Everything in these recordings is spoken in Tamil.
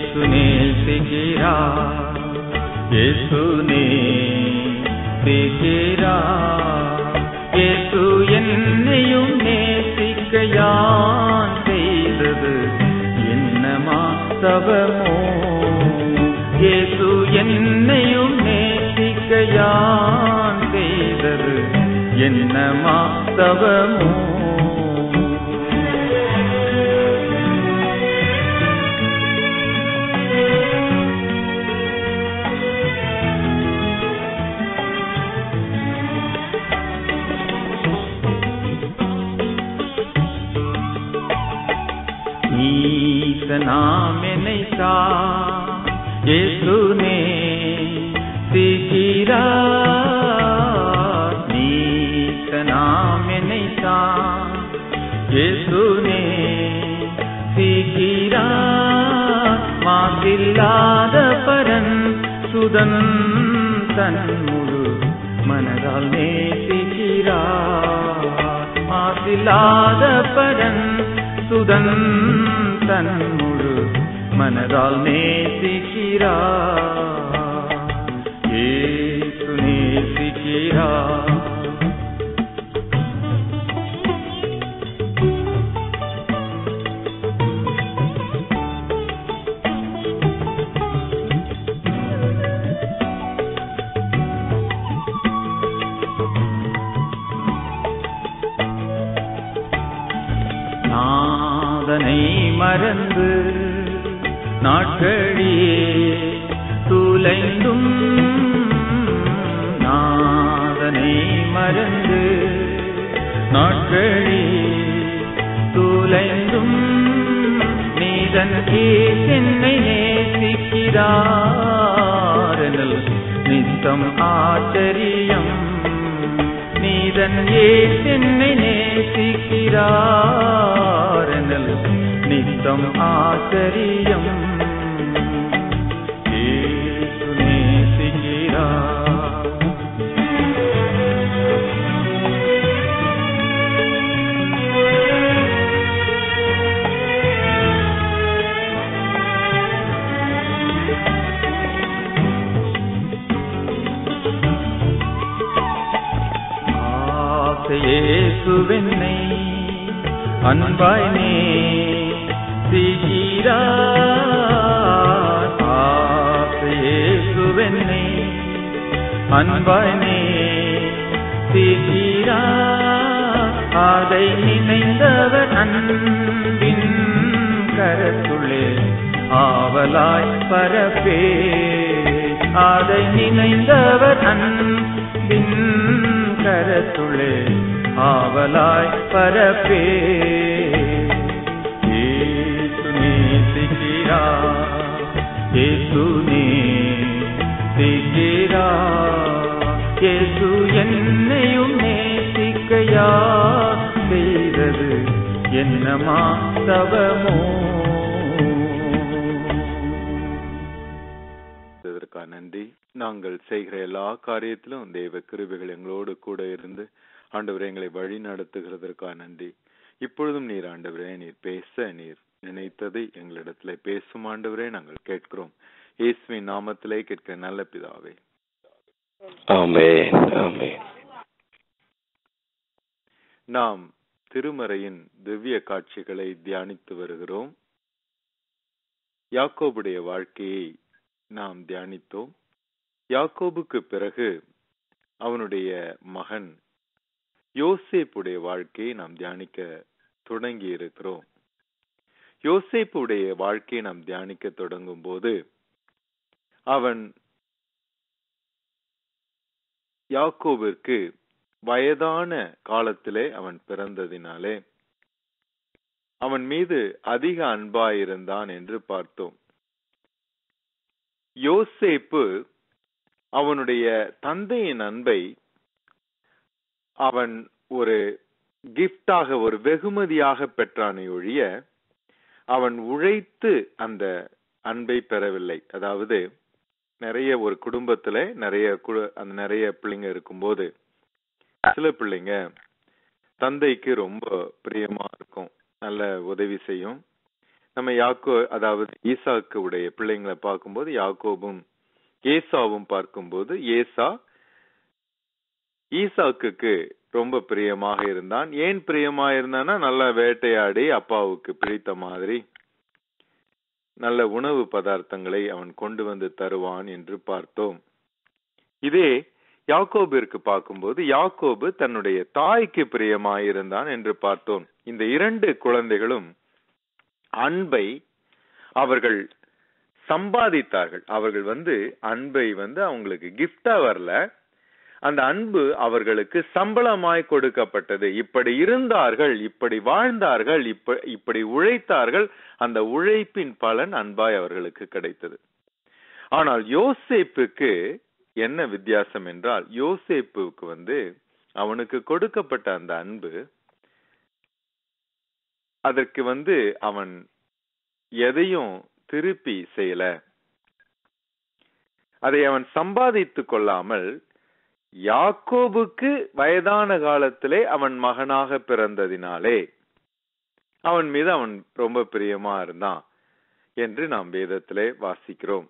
இயேசு நேசிக்கிறார் இயேசு நேசிக்கிறார் இயேசு என்னையும் நேசிக்க யான் செய்தது என்னமா தவமோ இயேசு என்னையும் நேசிக்க யான் செய்தது என்னமா தவமோ ஈசனாம் நினைத்தா இயேசுனே சிகிரா நீசனாம் நினைத்தா இயேசுனே சிகிரா மாசில்லாத பரன் சுதன் தன் முழு மனதால் நேசிக்கிறார் மாசில்லாத பரன் சுதன் தன் முழு மனதால் நேசிக்கிறார் ஏசு நேசிக்கிறார் நாதனை மறந்து நாட்களியே துலைந்தும் நாதனை மறந்து நாட்களியே துலைந்தும் நீதன் என்னை நேசிக்கிறார் எனல் நித்தம் ஆச்சரியம் நீதன் என்னை நேசிக்கிறார் எனல் நித்தம் ஆச்சரியம் ஏசு நேசிக்கிறார் ஆசையேசுவென்னை அன்பாய் நே சிகிறார் ஆசையேசுவென்னை அன்பாய் நே சிகிறார் அதை நினைந்தவர் அன்பின் கரத்துள்ளே ஆவலாய் பரப்பே அதை நினைந்தவர் அன்பின் கரத்துள்ளே ஆவலாய் பரப்பே ஏசு நேசிக்கிறார் ஏசு நேசிக்கிறார் ஏசு என்னையும் நேசிக்கையா செய்தது என்னமா தவமோ இதற்காக நன்றி நாங்கள் செய்கிற எல்லா காரியத்திலும் தெய்வ கிருபைகள் எங்களோடு கூட இருந்து ஆண்டவரே எங்களை வழி நடத்துகிறதற்காக நன்றி இப்பொழுதும் நீர் ஆண்டவரே நீர் பேச நீர் நினைத்ததை எங்களிடத்துல பேசும் ஆண்டவரே நாங்கள் கேட்கிறோம் இயேசுவின் நாமத்திலே கேட்கிற நல்ல பிதாவே ஆமென் ஆமென் நாம் திருமறையின் திவ்ய காட்சிகளை தியானித்து வருகிறோம் யாக்கோபுடைய வாழ்க்கையை நாம் தியானித்தோம் யாக்கோபுக்கு பிறகு அவனுடைய மகன் யோசேப்புடைய வாழ்க்கையை நாம் தியானிக்க தொடங்கி இருக்கிறோம் யோசேப்புடைய வாழ்க்கையை நாம் தியானிக்க தொடங்கும் போது அவன் யாக்கோபிற்கு வயதான காலத்திலே அவன் பிறந்ததினாலே அவன் மீது அதிக அன்பாயிருந்தான் என்று பார்த்தோம் யோசேப்பு அவனுடைய தந்தையின் அன்பை அவன் ஒரு கிஃப்டாக ஒரு வெகுமதியாக பெற்றானே ஒழிய அவன் உழைத்து அந்த அன்பை பெறவில்லை அதாவது நிறைய ஒரு குடும்பத்துல நிறைய கு- அந்த நிறைய பிள்ளைங்க இருக்கும்போது சில பிள்ளைங்க தந்தைக்கு ரொம்ப பிரியமா இருக்கும் நல்ல உதவி செய்யும் நம்ம யாக்கோ அதாவது ஈசாக்கு உடைய பிள்ளைங்களை பார்க்கும்போது யாக்கோபும் ஏசாவும் பார்க்கும்போது ஏசா ஈசாக்குக்கு ரொம்ப பிரியமாக இருந்தான் ஏன் பிரியமா இருந்தான்னா நல்லா வேட்டையாடி அப்பாவுக்கு பிடித்த மாதிரி நல்ல உணவு பதார்த்தங்களை அவன் கொண்டு வந்து தருவான் என்று பார்த்தோம் இதே யாக்கோபிற்கு பார்க்கும்போது யாக்கோபு தன்னுடைய தாய்க்கு பிரியமாயிருந்தான் என்று பார்த்தோம் இந்த இரண்டு குழந்தைகளும் அன்பை அவர்கள் சம்பாதித்தார்கள் அவர்கள் வந்து அன்பை வந்து அவங்களுக்கு கிஃப்டா வரல அந்த அன்பு அவர்களுக்கு சம்பளமாய் கொடுக்கப்பட்டது இப்படி இருந்தார்கள் இப்படி வாழ்ந்தார்கள் இப்ப இப்படி உழைத்தார்கள் அந்த உழைப்பின் பலன் அன்பாய் அவர்களுக்கு கிடைத்தது ஆனால் யோசேப்புக்கு என்ன வித்தியாசம் என்றால் யோசேப்புக்கு வந்து அவனுக்கு கொடுக்கப்பட்ட அந்த அன்பு அதற்கு வந்து அவன் எதையும் திருப்பி செய்யல அதை அவன் சம்பாதித்துக் கொள்ளாமல் யாக்கோபுக்கு வயதான காலத்திலே அவன் மகனாக பிறந்ததினாலே அவன் மீது அவன் ரொம்ப பிரியமா இருந்தான் என்று நாம் வேதத்திலே வாசிக்கிறோம்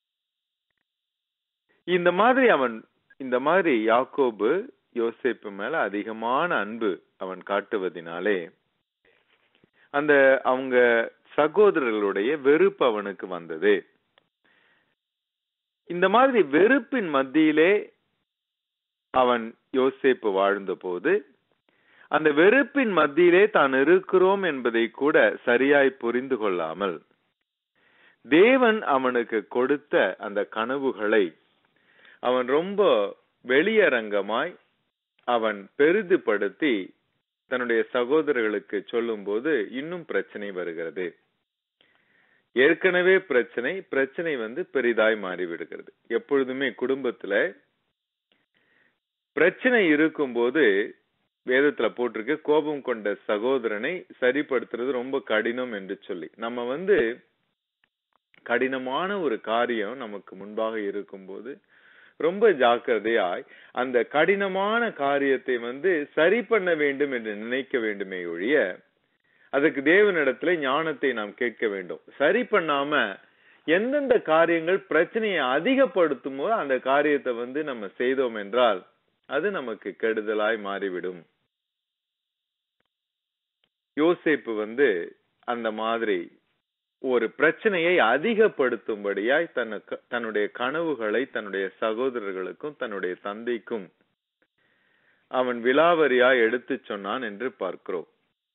இந்த மாதிரி அவன் இந்த மாதிரி யாக்கோபு யோசேப்பு மேல அதிகமான அன்பு அவன் காட்டுவதினாலே அந்த அவங்க சகோதரர்களுடைய வெறுப்பு அவனுக்கு வந்தது இந்த மாதிரி வெறுப்பின் மத்தியிலே அவன் யோசேப்பு வாழ்ந்த போது அந்த வெறுப்பின் மத்தியிலே தான் இருக்கிறோம் என்பதை கூட சரியாய் புரிந்து கொள்ளாமல் தேவன் அவனுக்கு கொடுத்த அந்த கனவுகளை அவன் ரொம்ப வெளியரங்கமாய் அவன் பெரிதுபடுத்தி தன்னுடைய சகோதரர்களுக்கு சொல்லும்போது இன்னும் பிரச்சனை வருகிறது ஏற்கனவே பிரச்சனை பிரச்சனை வந்து பெரிதாய் மாறிவிடுகிறது எப்பொழுதுமே குடும்பத்துல பிரச்சனை இருக்கும்போது வேதத்துல போட்டிருக்கு கோபம் கொண்ட சகோதரனை சரிப்படுத்துறது ரொம்ப கடினம் என்று சொல்லி நம்ம வந்து கடினமான ஒரு காரியம் நமக்கு முன்பாக இருக்கும்போது ரொம்ப ஜாக்கிரதையாய் அந்த கடினமான காரியத்தை வந்து சரி பண்ண வேண்டும் என்று நினைக்க வேண்டுமே ஒழிய அதுக்கு தேவனிடத்துல ஞானத்தை நாம் கேட்க வேண்டும் சரி பண்ணாம எந்தெந்த காரியங்கள் பிரச்சனையை அதிகப்படுத்துமோ அந்த காரியத்தை வந்து நம்ம செய்தோம் என்றால் அது நமக்கு கெடுதலாய் மாறிவிடும் யோசேப்பு வந்து அந்த மாதிரி ஒரு பிரச்சனையை அதிகப்படுத்தும்படியாய் தனக்கு தன்னுடைய கனவுகளை தன்னுடைய சகோதரர்களுக்கும் தன்னுடைய தந்தைக்கும் அவன் விலாவரியாய் எடுத்து சொன்னான் என்று பார்க்கிறோம்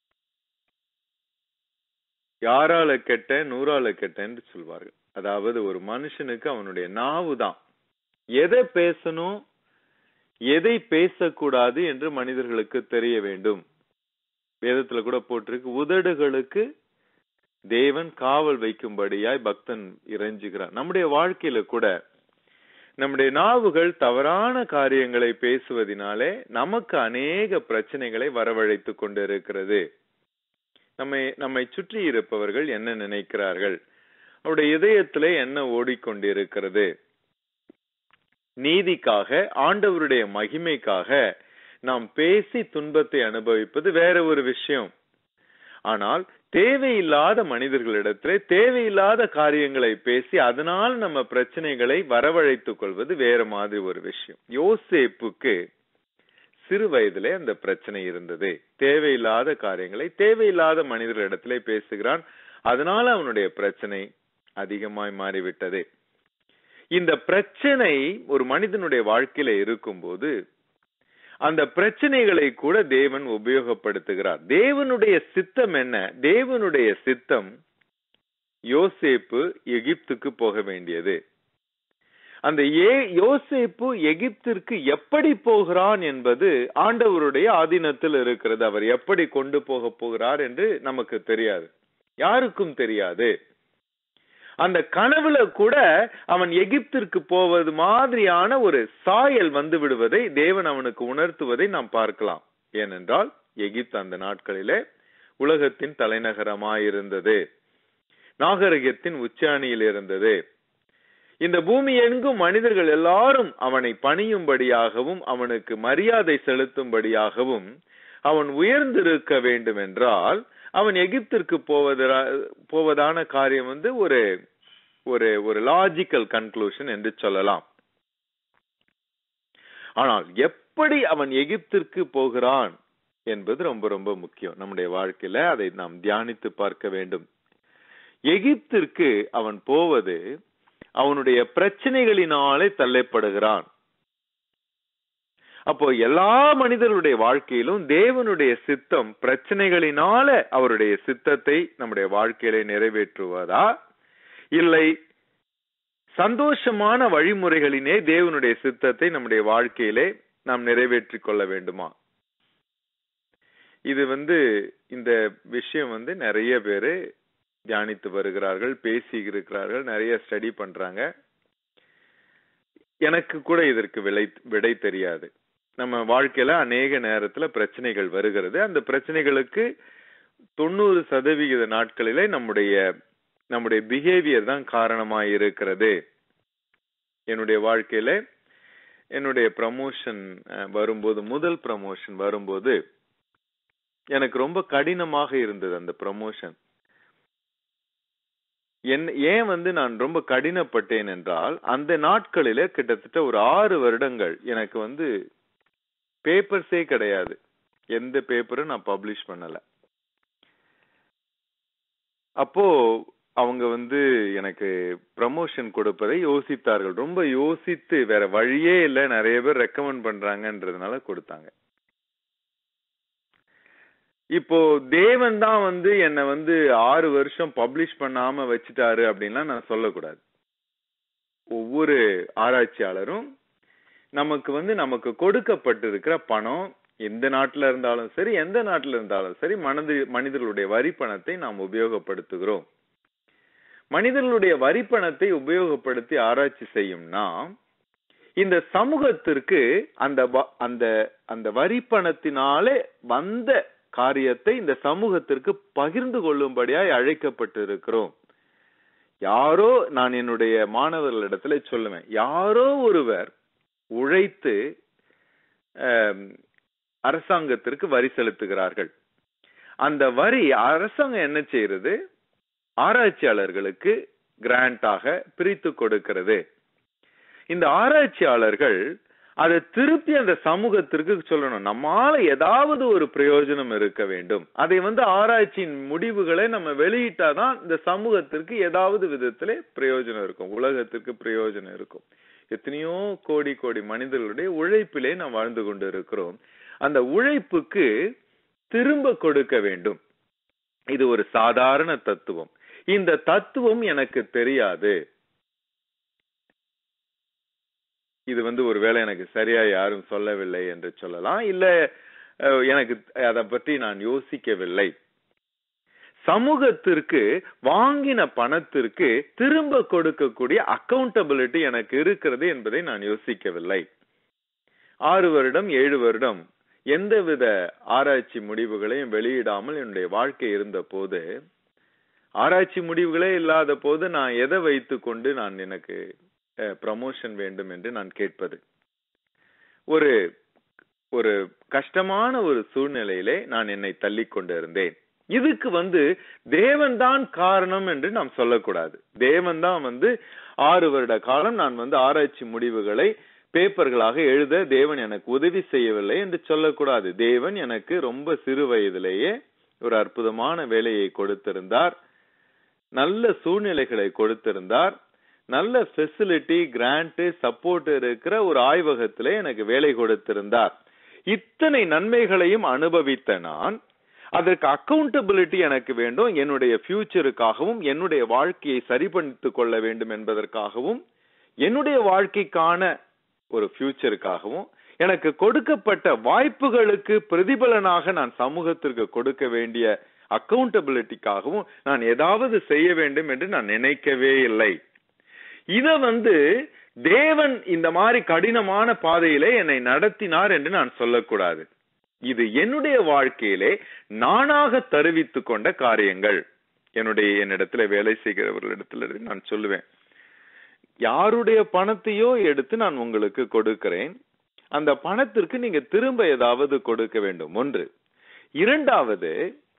யாரால கெட்ட நூறால கெட்ட என்று சொல்வார்கள் அதாவது ஒரு மனுஷனுக்கு அவனுடைய நாவு தான் எதை பேசணும் எதை பேசக்கூடாது என்று மனிதர்களுக்கு தெரிய வேண்டும் வேதத்துல கூட போட்டிருக்கு உதடுகளுக்கு தேவன் காவல் வைக்கும்படியாய் பக்தன் இறைஞ்சுகிறான் நம்முடைய வாழ்க்கையில கூட நம்முடைய நாவுகள் தவறான காரியங்களை பேசுவதினாலே நமக்கு அநேக பிரச்சனைகளை வரவழைத்து கொண்டிருக்கிறது நம்மை நம்மை சுற்றி இருப்பவர்கள் என்ன நினைக்கிறார்கள் அவருடைய இதயத்திலே என்ன ஓடிக்கொண்டிருக்கிறது நீதிக்காக ஆண்டவருடைய மகிமைக்காக நாம் பேசி துன்பத்தை அனுபவிப்பது வேற ஒரு விஷயம் ஆனால் தேவையில்லாத மனிதர்களிடத்திலே தேவையில்லாத காரியங்களை பேசி அதனால் நம்ம பிரச்சனைகளை வரவழைத்துக் கொள்வது வேற மாதிரி ஒரு விஷயம் யோசேப்புக்கு சிறு வயதிலே அந்த பிரச்சனை இருந்தது தேவையில்லாத காரியங்களை தேவையில்லாத மனிதர்களிடத்திலே பேசுகிறான் அதனால அவனுடைய பிரச்சனை அதிகமாய் மாறிவிட்டது இந்த பிரச்சனை ஒரு மனிதனுடைய வாழ்க்கையில இருக்கும்போது அந்த பிரச்சனைகளை கூட தேவன் உபயோகப்படுத்துகிறார் தேவனுடைய சித்தம் என்ன தேவனுடைய சித்தம் யோசேப்பு எகிப்துக்கு போக வேண்டியது அந்த ஏ யோசேப்பு எகிப்திற்கு எப்படி போகிறான் என்பது ஆண்டவருடைய ஆதீனத்தில் இருக்கிறது அவர் எப்படி கொண்டு போக போகிறார் என்று நமக்கு தெரியாது யாருக்கும் தெரியாது அந்த கனவுல கூட அவன் எகிப்திற்கு போவது மாதிரியான ஒரு சாயல் வந்து விடுவதை தேவன் அவனுக்கு உணர்த்துவதை நாம் பார்க்கலாம் ஏனென்றால் எகிப்து அந்த நாட்களிலே உலகத்தின் தலைநகரமாயிருந்தது நாகரிகத்தின் உச்சாணியில் இருந்தது இந்த பூமி எங்கும் மனிதர்கள் எல்லாரும் அவனை பணியும்படியாகவும் அவனுக்கு மரியாதை செலுத்தும்படியாகவும் அவன் உயர்ந்திருக்க வேண்டும் என்றால் அவன் எகிப்திற்கு போவதா போவதான காரியம் வந்து ஒரு ஒரு ஒரு லாஜிக்கல் கன்க்ளூஷன் என்று சொல்லலாம் ஆனால் எப்படி அவன் எகிப்திற்கு போகிறான் என்பது ரொம்ப ரொம்ப முக்கியம் நம்முடைய வாழ்க்கையில அதை நாம் தியானித்து பார்க்க வேண்டும் எகிப்திற்கு அவன் போவது அவனுடைய பிரச்சனைகளினாலே தள்ளப்படுகிறான் அப்போ எல்லா மனிதர்களுடைய வாழ்க்கையிலும் தேவனுடைய சித்தம் பிரச்சனைகளினால அவருடைய சித்தத்தை நம்முடைய வாழ்க்கையில நிறைவேற்றுவதா இல்லை சந்தோஷமான வழிமுறைகளினே தேவனுடைய சித்தத்தை நம்முடைய வாழ்க்கையிலே நாம் நிறைவேற்றிக் கொள்ள வேண்டுமா இது வந்து இந்த விஷயம் வந்து நிறைய பேரு தியானித்து வருகிறார்கள் பேசி இருக்கிறார்கள் நிறைய ஸ்டடி பண்றாங்க எனக்கு கூட இதற்கு விலை விடை தெரியாது நம்ம வாழ்க்கையில அநேக நேரத்துல பிரச்சனைகள் வருகிறது அந்த பிரச்சனைகளுக்கு தொண்ணூறு சதவிகித நாட்களிலே நம்முடைய நம்முடைய பிஹேவியர் தான் காரணமாய் இருக்கிறது என்னுடைய வாழ்க்கையில என்னுடைய ப்ரமோஷன் வரும்போது முதல் ப்ரமோஷன் வரும்போது எனக்கு ரொம்ப கடினமாக இருந்தது அந்த ப்ரமோஷன் என் ஏன் வந்து நான் ரொம்ப கடினப்பட்டேன் என்றால் அந்த நாட்களிலே கிட்டத்தட்ட ஒரு ஆறு வருடங்கள் எனக்கு வந்து பேப்பர்ஸே கிடையாது எந்த பேப்பரும் நான் பப்ளிஷ் பண்ணல அப்போ அவங்க வந்து எனக்கு ப்ரமோஷன் கொடுப்பதை யோசித்தார்கள் ரொம்ப யோசித்து வேற வழியே இல்ல நிறைய பேர் ரெக்கமெண்ட் பண்றாங்கன்றதுனால கொடுத்தாங்க இப்போ தேவன் தான் வந்து என்ன வந்து ஆறு வருஷம் பப்ளிஷ் பண்ணாம வச்சுட்டாரு அப்படின்லாம் நான் சொல்லக்கூடாது ஒவ்வொரு ஆராய்ச்சியாளரும் நமக்கு வந்து நமக்கு கொடுக்கப்பட்டிருக்கிற பணம் எந்த நாட்டுல இருந்தாலும் சரி எந்த நாட்டுல இருந்தாலும் சரி மனது மனிதர்களுடைய வரி பணத்தை நாம் உபயோகப்படுத்துகிறோம் மனிதர்களுடைய வரி பணத்தை உபயோகப்படுத்தி ஆராய்ச்சி செய்யும் நாம் இந்த சமூகத்திற்கு அந்த அந்த அந்த வரி பணத்தினாலே வந்த காரியத்தை இந்த சமூகத்திற்கு பகிர்ந்து கொள்ளும்படியாய் அழைக்கப்பட்டிருக்கிறோம் யாரோ நான் என்னுடைய மாணவர்களிடத்துல சொல்லுவேன் யாரோ ஒருவர் உழைத்து அரசாங்கத்திற்கு வரி செலுத்துகிறார்கள் அந்த வரி அரசாங்கம் என்ன செய்யறது ஆராய்ச்சியாளர்களுக்கு கிராண்டாக பிரித்து கொடுக்கிறது இந்த ஆராய்ச்சியாளர்கள் அதை திருப்பி அந்த சமூகத்திற்கு சொல்லணும் நம்மால ஏதாவது ஒரு பிரயோஜனம் இருக்க வேண்டும் அதை வந்து ஆராய்ச்சியின் முடிவுகளை நம்ம வெளியிட்டாதான் இந்த சமூகத்திற்கு ஏதாவது விதத்திலே பிரயோஜனம் இருக்கும் உலகத்திற்கு பிரயோஜனம் இருக்கும் எத்தனையோ கோடி கோடி மனிதர்களுடைய உழைப்பிலே நாம் வாழ்ந்து கொண்டு இருக்கிறோம் அந்த உழைப்புக்கு திரும்ப கொடுக்க வேண்டும் இது ஒரு சாதாரண தத்துவம் இந்த தத்துவம் எனக்கு தெரியாது இது வந்து ஒருவேளை எனக்கு சரியா யாரும் சொல்லவில்லை என்று சொல்லலாம் இல்ல எனக்கு அதை பற்றி நான் யோசிக்கவில்லை சமூகத்திற்கு வாங்கின பணத்திற்கு திரும்ப கொடுக்கக்கூடிய அக்கௌண்டபிலிட்டி எனக்கு இருக்கிறது என்பதை நான் யோசிக்கவில்லை ஆறு வருடம் ஏழு வருடம் எந்தவித ஆராய்ச்சி முடிவுகளையும் வெளியிடாமல் என்னுடைய வாழ்க்கை இருந்த போது ஆராய்ச்சி முடிவுகளே இல்லாத போது நான் எதை வைத்து கொண்டு நான் எனக்கு ப்ரமோஷன் வேண்டும் என்று நான் கேட்பது ஒரு ஒரு கஷ்டமான ஒரு சூழ்நிலையிலே நான் என்னை தள்ளி கொண்டிருந்தேன் இதுக்கு வந்து தேவன் தான் காரணம் என்று நாம் சொல்லக்கூடாது தேவன் தான் வந்து ஆறு வருட காலம் நான் வந்து ஆராய்ச்சி முடிவுகளை பேப்பர்களாக எழுத தேவன் எனக்கு உதவி செய்யவில்லை என்று சொல்லக்கூடாது தேவன் எனக்கு ரொம்ப சிறு வயதிலேயே ஒரு அற்புதமான வேலையை கொடுத்திருந்தார் நல்ல சூழ்நிலைகளை கொடுத்திருந்தார் நல்ல ஃபெசிலிட்டி கிராண்ட் சப்போர்ட் இருக்கிற ஒரு ஆய்வகத்திலே எனக்கு வேலை கொடுத்திருந்தார் இத்தனை நன்மைகளையும் அனுபவித்த நான் அதற்கு அக்கௌண்டபிலிட்டி எனக்கு வேண்டும் என்னுடைய ஃபியூச்சருக்காகவும் என்னுடைய வாழ்க்கையை சரிபடுத்திக் கொள்ள வேண்டும் என்பதற்காகவும் என்னுடைய வாழ்க்கைக்கான ஒரு ஃபியூச்சருக்காகவும் எனக்கு கொடுக்கப்பட்ட வாய்ப்புகளுக்கு பிரதிபலனாக நான் சமூகத்திற்கு கொடுக்க வேண்டிய அக்கௌண்டபிலிட்டிக்காகவும் நான் ஏதாவது செய்ய வேண்டும் என்று நான் நினைக்கவே இல்லை இத வந்து தேவன் இந்த மாதிரி கடினமான பாதையிலே என்னை நடத்தினார் என்று நான் சொல்லக்கூடாது இது என்னுடைய வாழ்க்கையிலே நானாக தருவித்துக் கொண்ட காரியங்கள் என்னுடைய என்னிடத்துல வேலை செய்கிறவர்களிடத்துல நான் சொல்லுவேன் யாருடைய பணத்தையோ எடுத்து நான் உங்களுக்கு கொடுக்கிறேன் அந்த பணத்திற்கு நீங்க திரும்ப ஏதாவது கொடுக்க வேண்டும் ஒன்று இரண்டாவது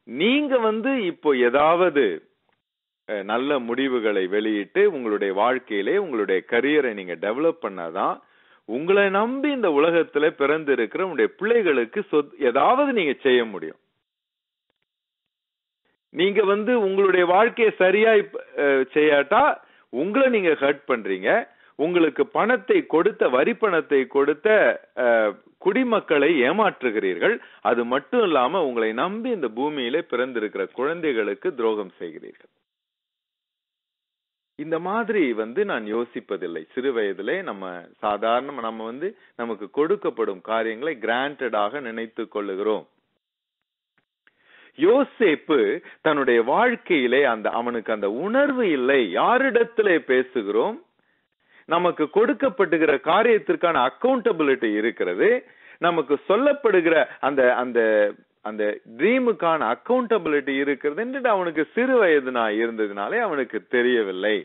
நீங்க வந்து இப்போ ஏதாவது அஹ், நல்ல முடிவுகளை வெளியிட்டு உங்களுடைய வாழ்க்கையிலே உங்களுடைய கரியரை நீங்க டெவலப் பண்ணாதான் உங்களை நம்பி இந்த உலகத்துல பிறந்து இருக்கிற உங்களுடைய பிள்ளைகளுக்கு சொத் ஏதாவது நீங்க செய்ய முடியும் நீங்க வந்து உங்களுடைய வாழ்க்கையை சரியா இப்ப, அஹ், செய்யாட்டா உங்களை நீங்க ஹர்ட் பண்றீங்க உங்களுக்கு பணத்தை கொடுத்த வரி பணத்தை கொடுத்த அஹ், குடிமக்களை ஏமாற்றுகிறீர்கள் அது மட்டும் இல்லாம உங்களை நம்பி இந்த பூமியிலே பிறந்திருக்கிற குழந்தைகளுக்கு துரோகம் செய்கிறீர்கள் இந்த மாதிரி வந்து நான் யோசிப்பதில்லை சிறு வயதிலே நம்ம சாதாரண நம்ம வந்து நமக்கு கொடுக்கப்படும் காரியங்களை கிராண்டடாக நினைத்து கொள்ளுகிறோம் யோசேப்பு தன்னுடைய வாழ்க்கையிலே அந்த அவனுக்கு அந்த உணர்வு இல்லை யாரிடத்திலே பேசுகிறோம் நமக்கு கொடுக்கப்படுகிற காரியத்திற்கான அக்கௌண்டபிலிட்டி இருக்கிறது நமக்கு சொல்லப்படுகிற அந்த அந்த அந்த ட்ரீமுக்கான அக்கௌண்டபிலிட்டி இருக்கிறது என்று அவனுக்கு சிறு வயது நான் இருந்ததுனாலே அவனுக்கு தெரியவில்லை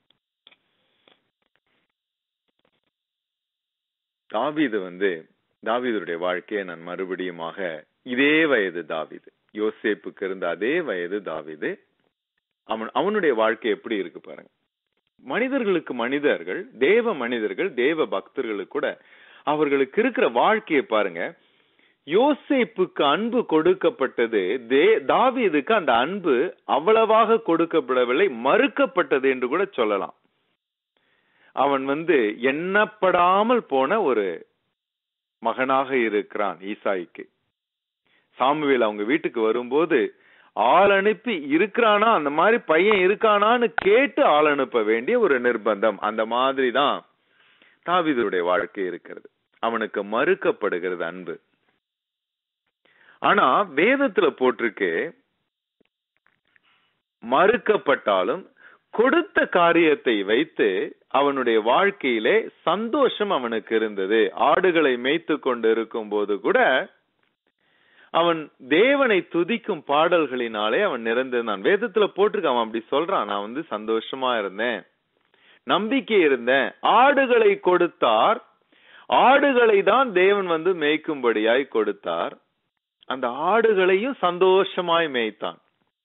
தாவீது வந்து தாவீதுடைய வாழ்க்கையை நான் மறுபடியுமாக இதே வயது தாவீது யோசேப்புக்கு இருந்த அதே வயது தாவீது அவன் அவனுடைய வாழ்க்கை எப்படி இருக்கு பாருங்க மனிதர்களுக்கு மனிதர்கள் தேவ மனிதர்கள் தேவ பக்தர்களுக்கு கூட அவர்களுக்கு இருக்கிற வாழ்க்கையை பாருங்க யோசேப்புக்கு அன்பு கொடுக்கப்பட்டது தே தாவீதுக்கு அந்த அன்பு அவ்வளவாக கொடுக்கப்படவில்லை மறுக்கப்பட்டது என்று கூட சொல்லலாம் அவன் வந்து எண்ணப்படாமல் போன ஒரு மகனாக இருக்கிறான் ஈசாய்க்கு சாமுவேல் அவங்க வீட்டுக்கு வரும்போது ஆள் அனுப்பி இருக்கிறானா அந்த மாதிரி பையன் இருக்கானான்னு கேட்டு ஆள் அனுப்ப வேண்டிய ஒரு நிர்பந்தம் அந்த மாதிரி தான் தாவீதுடைய வாழ்க்கை இருக்கிறது அவனுக்கு மறுக்கப்படுகிறது அன்பு ஆனா வேதத்துல போட்டிருக்கு மறுக்கப்பட்டாலும் கொடுத்த காரியத்தை வைத்து அவனுடைய வாழ்க்கையிலே சந்தோஷம் அவனுக்கு இருந்தது ஆடுகளை மேய்த்து கொண்டு இருக்கும் போது கூட அவன் தேவனை துதிக்கும் பாடல்களினாலே அவன் நிறைந்திருந்தான் வேதத்துல போட்டிருக்க அவன் அப்படி சொல்றான் நான் வந்து சந்தோஷமா இருந்தேன் நம்பிக்கை இருந்தேன் ஆடுகளை கொடுத்தார் ஆடுகளை தான் தேவன் வந்து மேய்க்கும்படியாய் கொடுத்தார் அந்த ஆடுகளையும் சந்தோஷமாய் மேய்த்தான்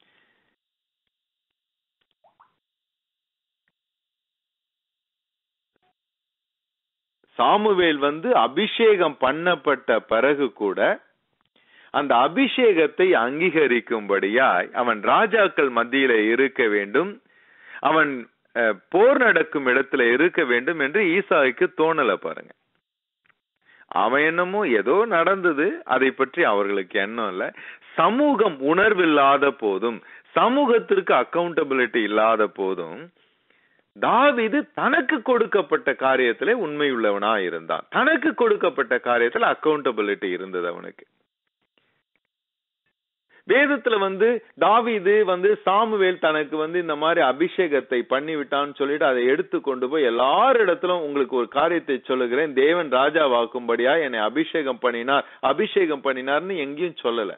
சாமுவேல் வந்து அபிஷேகம் பண்ணப்பட்ட பிறகு கூட அந்த அபிஷேகத்தை அங்கீகரிக்கும்படியாய் அவன் ராஜாக்கள் மத்தியில இருக்க வேண்டும் அவன் அஹ், போர் நடக்கும் இடத்துல இருக்க வேண்டும் என்று ஈசாய்க்கு தோணல பாருங்க அவன் என்னமோ ஏதோ நடந்தது அதை பற்றி அவர்களுக்கு எண்ணம் இல்ல சமூகம் உணர்வில்லாத போதும் சமூகத்திற்கு அக்கௌண்டபிலிட்டி இல்லாத போதும் தாவீது தனக்கு கொடுக்கப்பட்ட காரியத்திலே உண்மையுள்ளவனா இருந்தான் தனக்கு கொடுக்கப்பட்ட காரியத்துல அக்கௌண்டபிலிட்டி இருந்தது அவனுக்கு வேதத்துல வந்து தாவீது வந்து சாமுவேல் தனக்கு வந்து இந்த மாதிரி அபிஷேகத்தை பண்ணி விட்டான்னு சொல்லிட்டு அதை எடுத்து கொண்டு போய் எல்லாரிடத்திலும் உங்களுக்கு ஒரு காரியத்தை சொல்லுகிறேன் தேவன் ராஜா வாக்கும்படியா என்னை அபிஷேகம் பண்ணினார் அபிஷேகம் பண்ணினார்னு எங்கேயும் சொல்லல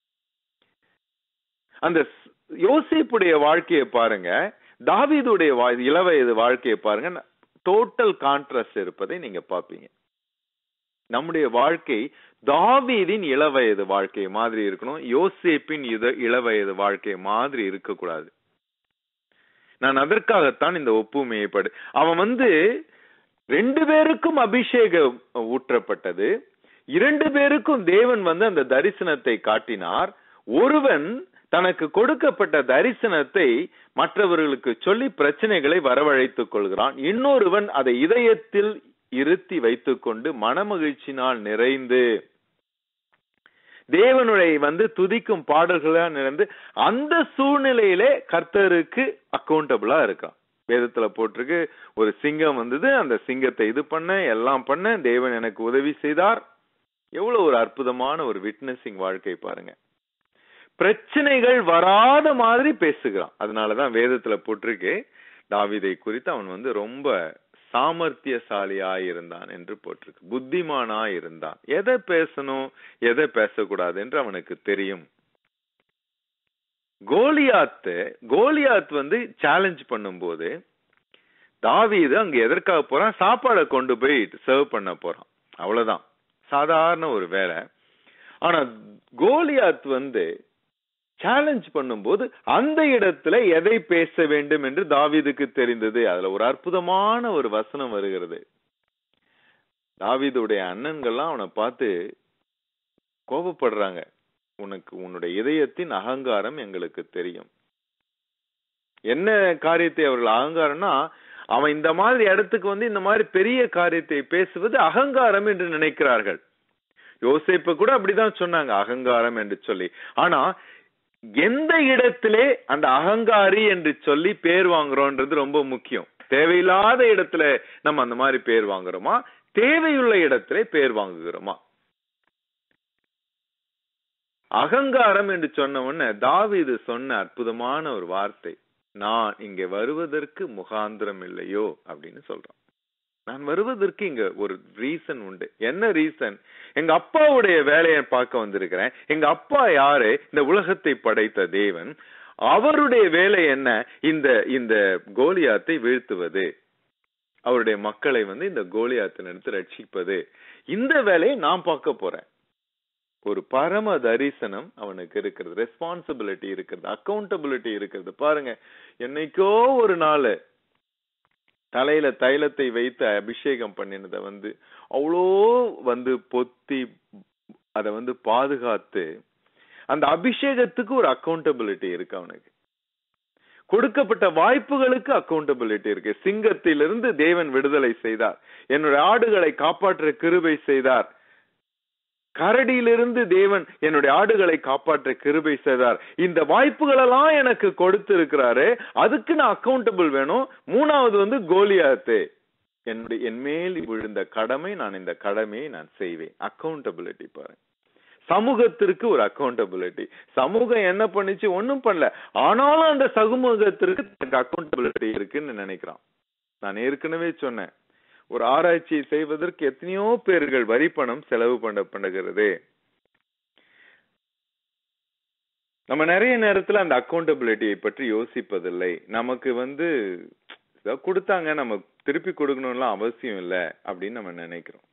அந்த ஸ்- யோசேப்புடைய வாழ்க்கையை பாருங்க தாவீதுடைய வா- இளவயது வாழ்க்கையை பாருங்க டோட்டல் கான்ட்ராஸ்ட் இருப்பதை நீங்க பாப்பீங்க நம்முடைய வாழ்க்கை தாவீதின் இளவயது வாழ்க்கை மாதிரி இருக்கணும் யோசேப்பின் இத இளவயது வாழ்க்கை மாதிரி இருக்கக்கூடாது நான் அதற்காகத்தான் இந்த ஒப்புமையை படு அவன் வந்து ரெண்டு பேருக்கும் அபிஷேகம் ஊற்றப்பட்டது இரண்டு பேருக்கும் தேவன் வந்து அந்த தரிசனத்தை காட்டினார் ஒருவன் தனக்கு கொடுக்கப்பட்ட தரிசனத்தை மற்றவர்களுக்கு சொல்லி பிரச்சனைகளை வரவழைத்துக் கொள்கிறான் இன்னொருவன் அதை இதயத்தில் இருத்தி வைத்துக்கொண்டு மனமகிழ்ச்சினால் நிறைந்து தேவனுடைய வந்து துதிக்கும் பாடல்களா நிறைந்து அந்த சூழ்நிலையிலே கர்த்தருக்கு அக்கௌண்டபிளா இருக்கான் வேதத்துல போட்டிருக்கு ஒரு சிங்கம் வந்தது அந்த சிங்கத்தை இது பண்ண எல்லாம் பண்ண தேவன் எனக்கு உதவி செய்தார் எவ்வளவு ஒரு அற்புதமான ஒரு விட்னஸிங் வாழ்க்கை பாருங்க பிரச்சனைகள் வராத மாதிரி பேசுகிறான் அதனாலதான் வேதத்துல போட்டிருக்கு தாவீதை குறித்து அவன் வந்து ரொம்ப சாமர்த்தியசாலியாய் இருந்தான் என்று போட்டிருக்கு புத்திமானாய் இருந்தான் எதை பேசணும் எதை பேசக்கூடாது என்று அவனுக்கு தெரியும் கோலியாத்து கோலியாத் வந்து சேலஞ்ச் பண்ணும்போது தாவீது அங்க எதற்காக போறான் சாப்பாடை கொண்டு போய் சர்வ் பண்ண போறான் அவ்வளவுதான் சாதாரண ஒரு வேலை ஆனா கோலியாத் வந்து சேலஞ்ச் பண்ணும்போது அந்த இடத்துல எதை பேச வேண்டும் என்று தாவீதுக்கு தெரிந்தது அதுல ஒரு அற்புதமான ஒரு வசனம் வருகிறது தாவீதுடைய அண்ணன்கள்லாம் அவனை பார்த்து கோபப்படுறாங்க உனக்கு உன்னுடைய இதயத்தின் அகங்காரம் எங்களுக்கு தெரியும் என்ன காரியத்தை அவர்கள் அகங்காரம்னா அவன் இந்த மாதிரி இடத்துக்கு வந்து இந்த மாதிரி பெரிய காரியத்தை பேசுவது அகங்காரம் என்று நினைக்கிறார்கள் யோசிப்ப கூட அப்படிதான் சொன்னாங்க அகங்காரம் என்று சொல்லி ஆனா எந்த இடத்திலே அந்த அகங்காரி என்று சொல்லி பேர் வாங்குறோம்ன்றது ரொம்ப முக்கியம் தேவையில்லாத இடத்துல நம்ம அந்த மாதிரி பேர் வாங்குறோமா தேவையுள்ள இடத்துல பேர் வாங்குகிறோமா அகங்காரம் என்று சொன்ன உடனே தாவீது சொன்ன அற்புதமான ஒரு வார்த்தை நான் இங்க வருவதற்கு முகாந்திரம் இல்லையோ அப்படின்னு சொல்றான் நான் வருவதற்கு இங்க ஒரு ரீசன் உண்டு என்ன ரீசன் எங்க அப்பாவுடைய வேலையை பார்க்க வந்திருக்கிறேன் எங்க அப்பா யாரு இந்த உலகத்தை படைத்த தேவன் அவருடைய வேலை என்ன இந்த இந்த கோலியாத்தை வீழ்த்துவது அவருடைய மக்களை வந்து இந்த கோலியாத்தின் எடுத்து ரட்சிப்பது இந்த வேலையை நான் பார்க்க போறேன் ஒரு பரம தரிசனம் அவனுக்கு இருக்கிறது ரெஸ்பான்சிபிலிட்டி இருக்கிறது அக்கௌண்டபிலிட்டி இருக்கிறது பாருங்க என்னைக்கோ ஒரு நாள் தலையில தைலத்தை வைத்து அபிஷேகம் பண்ணினத வந்து அவ்வளோ வந்து பொத்தி அத வந்து பாதுகாத்து அந்த அபிஷேகத்துக்கு ஒரு அக்கௌண்டபிலிட்டி இருக்கு அவனுக்கு கொடுக்கப்பட்ட வாய்ப்புகளுக்கு அக்கௌண்டபிலிட்டி இருக்கு சிங்கத்திலிருந்து தேவன் விடுதலை செய்தார் என்னுடைய ஆடுகளை காப்பாற்ற கிருபை செய்தார் கரடியிலிருந்து தேவன் என்னுடைய ஆடுகளை காப்பாற்ற கிருபை செய்தார் இந்த வாய்ப்புகளெல்லாம் எனக்கு கொடுத்திருக்கிறாரு அதுக்கு நான் அக்கௌண்டபிள் வேணும் மூணாவது வந்து கோலியாத்து என்னுடைய என் மேல் விழுந்த கடமை நான் இந்த கடமையை நான் செய்வேன் அக்கௌண்டபிலிட்டி பாருங்க சமூகத்திற்கு ஒரு அக்கௌண்டபிலிட்டி சமூகம் என்ன பண்ணுச்சு ஒண்ணும் பண்ணல ஆனாலும் அந்த சமூகத்திற்கு தனக்கு அக்கௌண்டபிலிட்டி இருக்குன்னு நினைக்கிறான் நான் ஏற்கனவே சொன்னேன் ஒரு ஆராய்ச்சியை செய்வதற்கு எத்தனையோ பேர்கள் வரி பணம் செலவு பண்ணப்படுகிறது நம்ம நிறைய நேரத்துல அந்த அக்கௌண்டபிலிட்டியை பற்றி யோசிப்பதில்லை நமக்கு வந்து ஏதோ கொடுத்தாங்க நம்ம திருப்பி கொடுக்கணும்லாம் அவசியம் இல்லை அப்படின்னு நம்ம நினைக்கிறோம்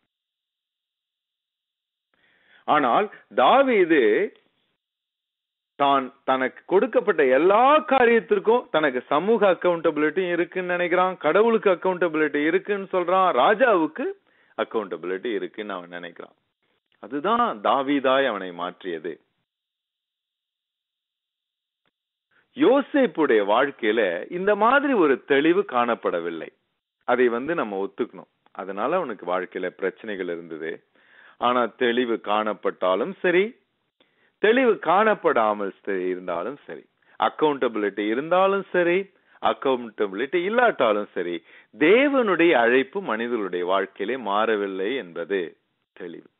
ஆனால் தாவீது தான் தனக்கு கொடுக்கப்பட்ட எல்லா காரியத்திற்கும் தனக்கு சமூக அக்கௌண்டபிலிட்டியும் இருக்குன்னு நினைக்கிறான் கடவுளுக்கு அக்கௌண்டபிலிட்டி இருக்குன்னு சொல்றான் ராஜாவுக்கு அக்கௌண்டபிலிட்டி இருக்குன்னு அவன் நினைக்கிறான் அதுதான் தாவீதாய் அவனை மாற்றியது யோசேப்புடைய வாழ்க்கையில இந்த மாதிரி ஒரு தெளிவு காணப்படவில்லை அதை வந்து நம்ம ஒத்துக்கணும் அதனால அவனுக்கு வாழ்க்கையில பிரச்சனைகள் இருந்தது ஆனா தெளிவு காணப்பட்டாலும் சரி தெளிவு காணப்படாமல் சரி இருந்தாலும் சரி அக்கௌண்டபிலிட்டி இருந்தாலும் சரி அக்கௌண்டபிலிட்டி இல்லாட்டாலும் சரி தேவனுடைய அழைப்பு மனிதர்களுடைய வாழ்க்கையிலே மாறவில்லை என்பது தெளிவு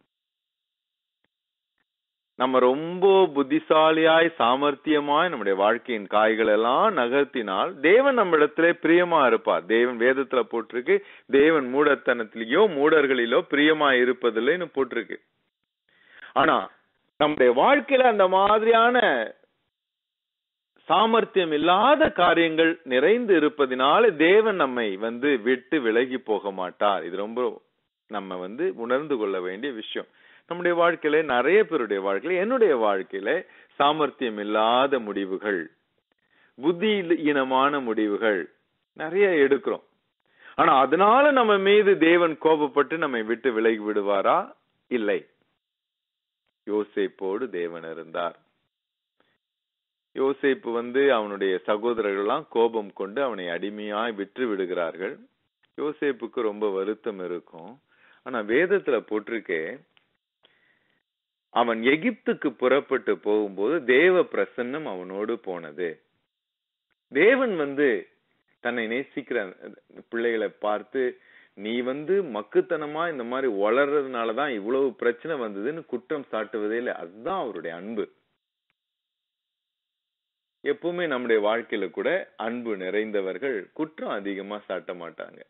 நம்ம ரொம்ப புத்திசாலியாய் சாமர்த்தியமாய் நம்முடைய வாழ்க்கையின் காய்கள் எல்லாம் நகர்த்தினால் தேவன் நம்ம இடத்திலே பிரியமா இருப்பார் தேவன் வேதத்துல போட்டிருக்கு தேவன் மூடத்தனத்திலேயோ மூடர்களிலோ பிரியமா இருப்பதில்லைன்னு போட்டிருக்கு ஆனா நம்முடைய வாழ்க்கையில அந்த மாதிரியான சாமர்த்தியம் இல்லாத காரியங்கள் நிறைந்து இருப்பதினால தேவன் நம்மை வந்து விட்டு விலகி போக மாட்டார் இது ரொம்ப நம்ம வந்து உணர்ந்து கொள்ள வேண்டிய விஷயம் நம்முடைய வாழ்க்கையில நிறைய பேருடைய வாழ்க்கையில என்னுடைய வாழ்க்கையில சாமர்த்தியம் இல்லாத முடிவுகள் புத்தி ஈனமான முடிவுகள் நிறைய எடுக்கிறோம் ஆனா அதனால நம்ம மீது தேவன் கோபப்பட்டு நம்மை விட்டு விலகி விடுவாரா இல்லை யோசேப்போடு தேவன் இருந்தார் யோசேப்பு வந்து அவனுடைய சகோதரர்கள் எல்லாம் கோபம் கொண்டு அவனை அடிமையாய் விற்று விடுகிறார்கள் யோசேப்புக்கு ரொம்ப வருத்தம் இருக்கும் ஆனா வேதத்துல போட்டிருக்கே அவன் எகிப்துக்கு புறப்பட்டு போகும்போது தேவ பிரசன்னம் அவனோடு போனது தேவன் வந்து தன்னை நேசிக்கிற பிள்ளைகளை பார்த்து நீ வந்து மக்குத்தனமா இந்த மாதிரி வளர்றதுனாலதான் இவ்வளவு பிரச்சனை வந்ததுன்னு குற்றம் சாட்டுவதே இல்லை அதுதான் அவருடைய அன்பு எப்பவுமே நம்முடைய வாழ்க்கையில கூட அன்பு நிறைந்தவர்கள் குற்றம் அதிகமா சாட்ட மாட்டாங்க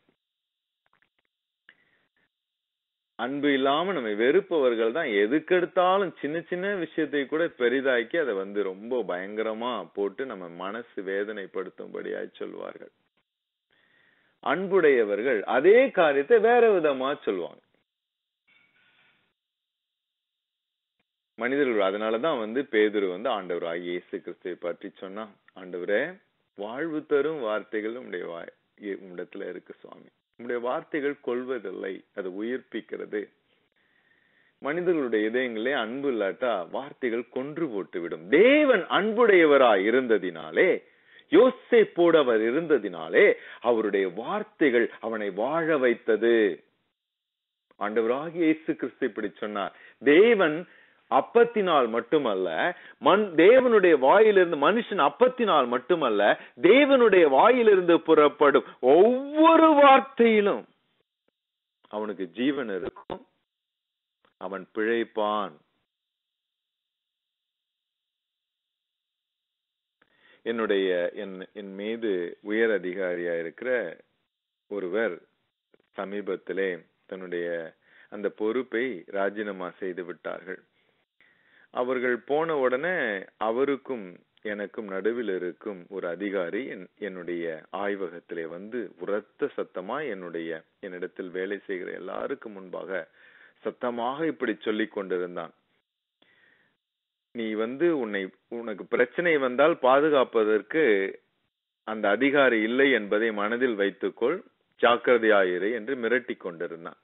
அன்பு இல்லாம நம்ம வெறுப்பவர்கள் தான் எதுக்கெடுத்தாலும் சின்ன சின்ன விஷயத்தை கூட பெரிதாக்கி அதை வந்து ரொம்ப பயங்கரமா போட்டு நம்ம மனசு வேதனைப்படுத்தும்படியாய் சொல்வார்கள் அன்புடையவர்கள் அதே காரியத்தை வேற விதமா சொல்லுவாங்க மனிதர்கள் அதனாலதான் வந்து பேதுரு வந்து ஆண்டவர் ஆகிய இயேசு கிறிஸ்துவை பற்றி சொன்னா ஆண்டவரே வாழ்வு தரும் வார்த்தைகள் உம்முடைய வாய் இ- உம்மிடத்துல இருக்கு சுவாமி உம்முடைய வார்த்தைகள் கொள்வதில்லை அது உயிர்ப்பிக்கிறது மனிதர்களுடைய இதயங்களே அன்பு இல்லாட்டா வார்த்தைகள் கொன்று போட்டு விடும் தேவன் அன்புடையவராய் இருந்ததினாலே யோசேப்போடு அவர் இருந்ததினாலே அவருடைய வார்த்தைகள் அவனை வாழ வைத்தது ஆண்டவராகிய இயேசு கிறிஸ்து இப்படி சொன்னார் தேவன் அப்பத்தினால் மட்டுமல்ல மண் தேவனுடைய வாயிலிருந்து மனுஷன் அப்பத்தினால் மட்டுமல்ல தேவனுடைய வாயிலிருந்து புறப்படும் ஒவ்வொரு வார்த்தையிலும் அவனுக்கு ஜீவன் இருக்கும் அவன் பிழைப்பான் என்னுடைய என் என் மீது உயர் அதிகாரியா இருக்கிற ஒருவர் சமீபத்திலே தன்னுடைய அந்த பொறுப்பை ராஜினாமா செய்து விட்டார்கள் அவர்கள் போன உடனே அவருக்கும் எனக்கும் நடுவில் இருக்கும் ஒரு அதிகாரி என்- என்னுடைய ஆய்வகத்திலே வந்து உரத்த சத்தமா என்னுடைய என்னிடத்தில் வேலை செய்கிற எல்லாருக்கும் முன்பாக சத்தமாக இப்படி சொல்லிக் கொண்டிருந்தான் நீ வந்து உன்னை உனக்கு பிரச்சனை வந்தால் பாதுகாப்பதற்கு அந்த அதிகாரி இல்லை என்பதை மனதில் வைத்துக்கொள் ஜாக்கிரதையாயிரு என்று மிரட்டிக் கொண்டிருந்தான்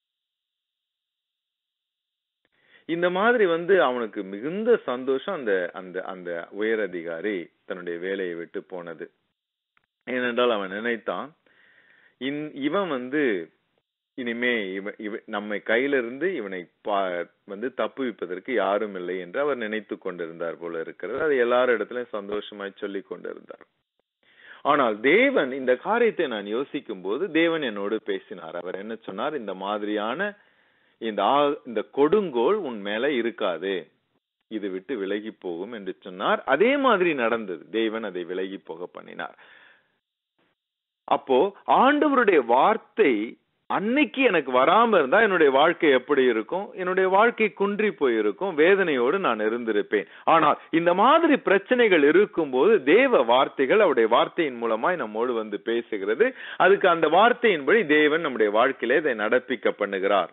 இந்த மாதிரி வந்து அவனுக்கு மிகுந்த சந்தோஷம் அந்த அந்த அந்த உயர் அதிகாரி தன்னுடைய வேலையை விட்டு போனது ஏனென்றால் அவன் நினைத்தான் இன்- இவன் வந்து இனிமே இவன் இவ நம்மை கையில இருந்து இவனை பா வந்து தப்புவிப்பதற்கு யாரும் இல்லை என்று அவர் நினைத்து கொண்டிருந்தார் போல இருக்கிறது அது எல்லார் இடத்துலயும் சந்தோஷமாய் சொல்லிக் கொண்டிருந்தார் ஆனால் தேவன் இந்த காரியத்தை நான் யோசிக்கும் போது தேவன் என்னோடு பேசினார் அவர் என்ன சொன்னார் இந்த மாதிரியான இந்த ஆ- இந்த கொடுங்கோல் உன் மேல இருக்காது இது விட்டு விலகி போகும் என்று சொன்னார் அதே மாதிரி நடந்தது தேவன் அதை விலகி போக பண்ணினார் அப்போ ஆண்டவருடைய வார்த்தை அன்னைக்கு எனக்கு வராம இருந்தா என்னுடைய வாழ்க்கை எப்படி இருக்கும் என்னுடைய வாழ்க்கை குன்றி போயிருக்கும் வேதனையோடு நான் இருந்திருப்பேன் ஆனால் இந்த மாதிரி பிரச்சனைகள் இருக்கும்போது தேவ வார்த்தைகள் அவருடைய வார்த்தையின் மூலமாய் நம்மோடு வந்து பேசுகிறது அதுக்கு அந்த வார்த்தையின்படி தேவன் நம்முடைய வாழ்க்கையிலே இதை நடப்பிக்க பண்ணுகிறார்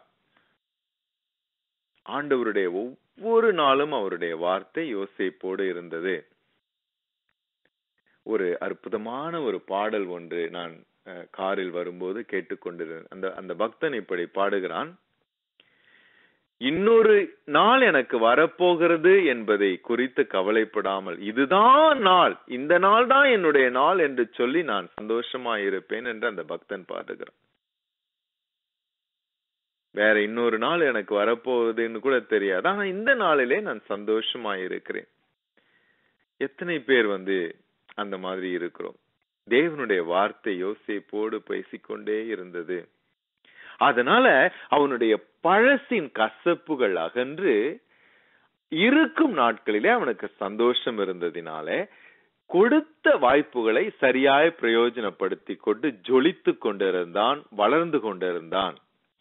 ஆண்டவருடைய ஒவ்வொரு நாளும் அவருடைய வார்த்தை யோசிப்போடு இருந்தது ஒரு அற்புதமான ஒரு பாடல் ஒன்று நான் அஹ், காரில் வரும்போது கேட்டுக்கொண்டிருந்தேன் அந்த அந்த பக்தன் இப்படி பாடுகிறான் இன்னொரு நாள் எனக்கு வரப்போகிறது என்பதை குறித்து கவலைப்படாமல் இதுதான் நாள் இந்த நாள் தான் என்னுடைய நாள் என்று சொல்லி நான் சந்தோஷமாயிருப்பேன் என்று அந்த பக்தன் பாடுகிறான் வேற இன்னொரு நாள் எனக்கு வரப்போகுதுன்னு கூட தெரியாது ஆனா இந்த நாளிலே நான் சந்தோஷமாயிருக்கிறேன் எத்தனை பேர் வந்து அந்த மாதிரி இருக்கிறோம் தேவனுடைய வார்த்தை யோசேப்போடு பேசிக்கொண்டே இருந்தது அதனால அவனுடைய பழசின் கசப்புகள் அகன்று இருக்கும் நாட்களிலே அவனுக்கு சந்தோஷம் இருந்ததினாலே கொடுத்த வாய்ப்புகளை சரியாய் பிரயோஜனப்படுத்தி கொண்டு ஜொலித்து கொண்டிருந்தான் வளர்ந்து கொண்டிருந்தான்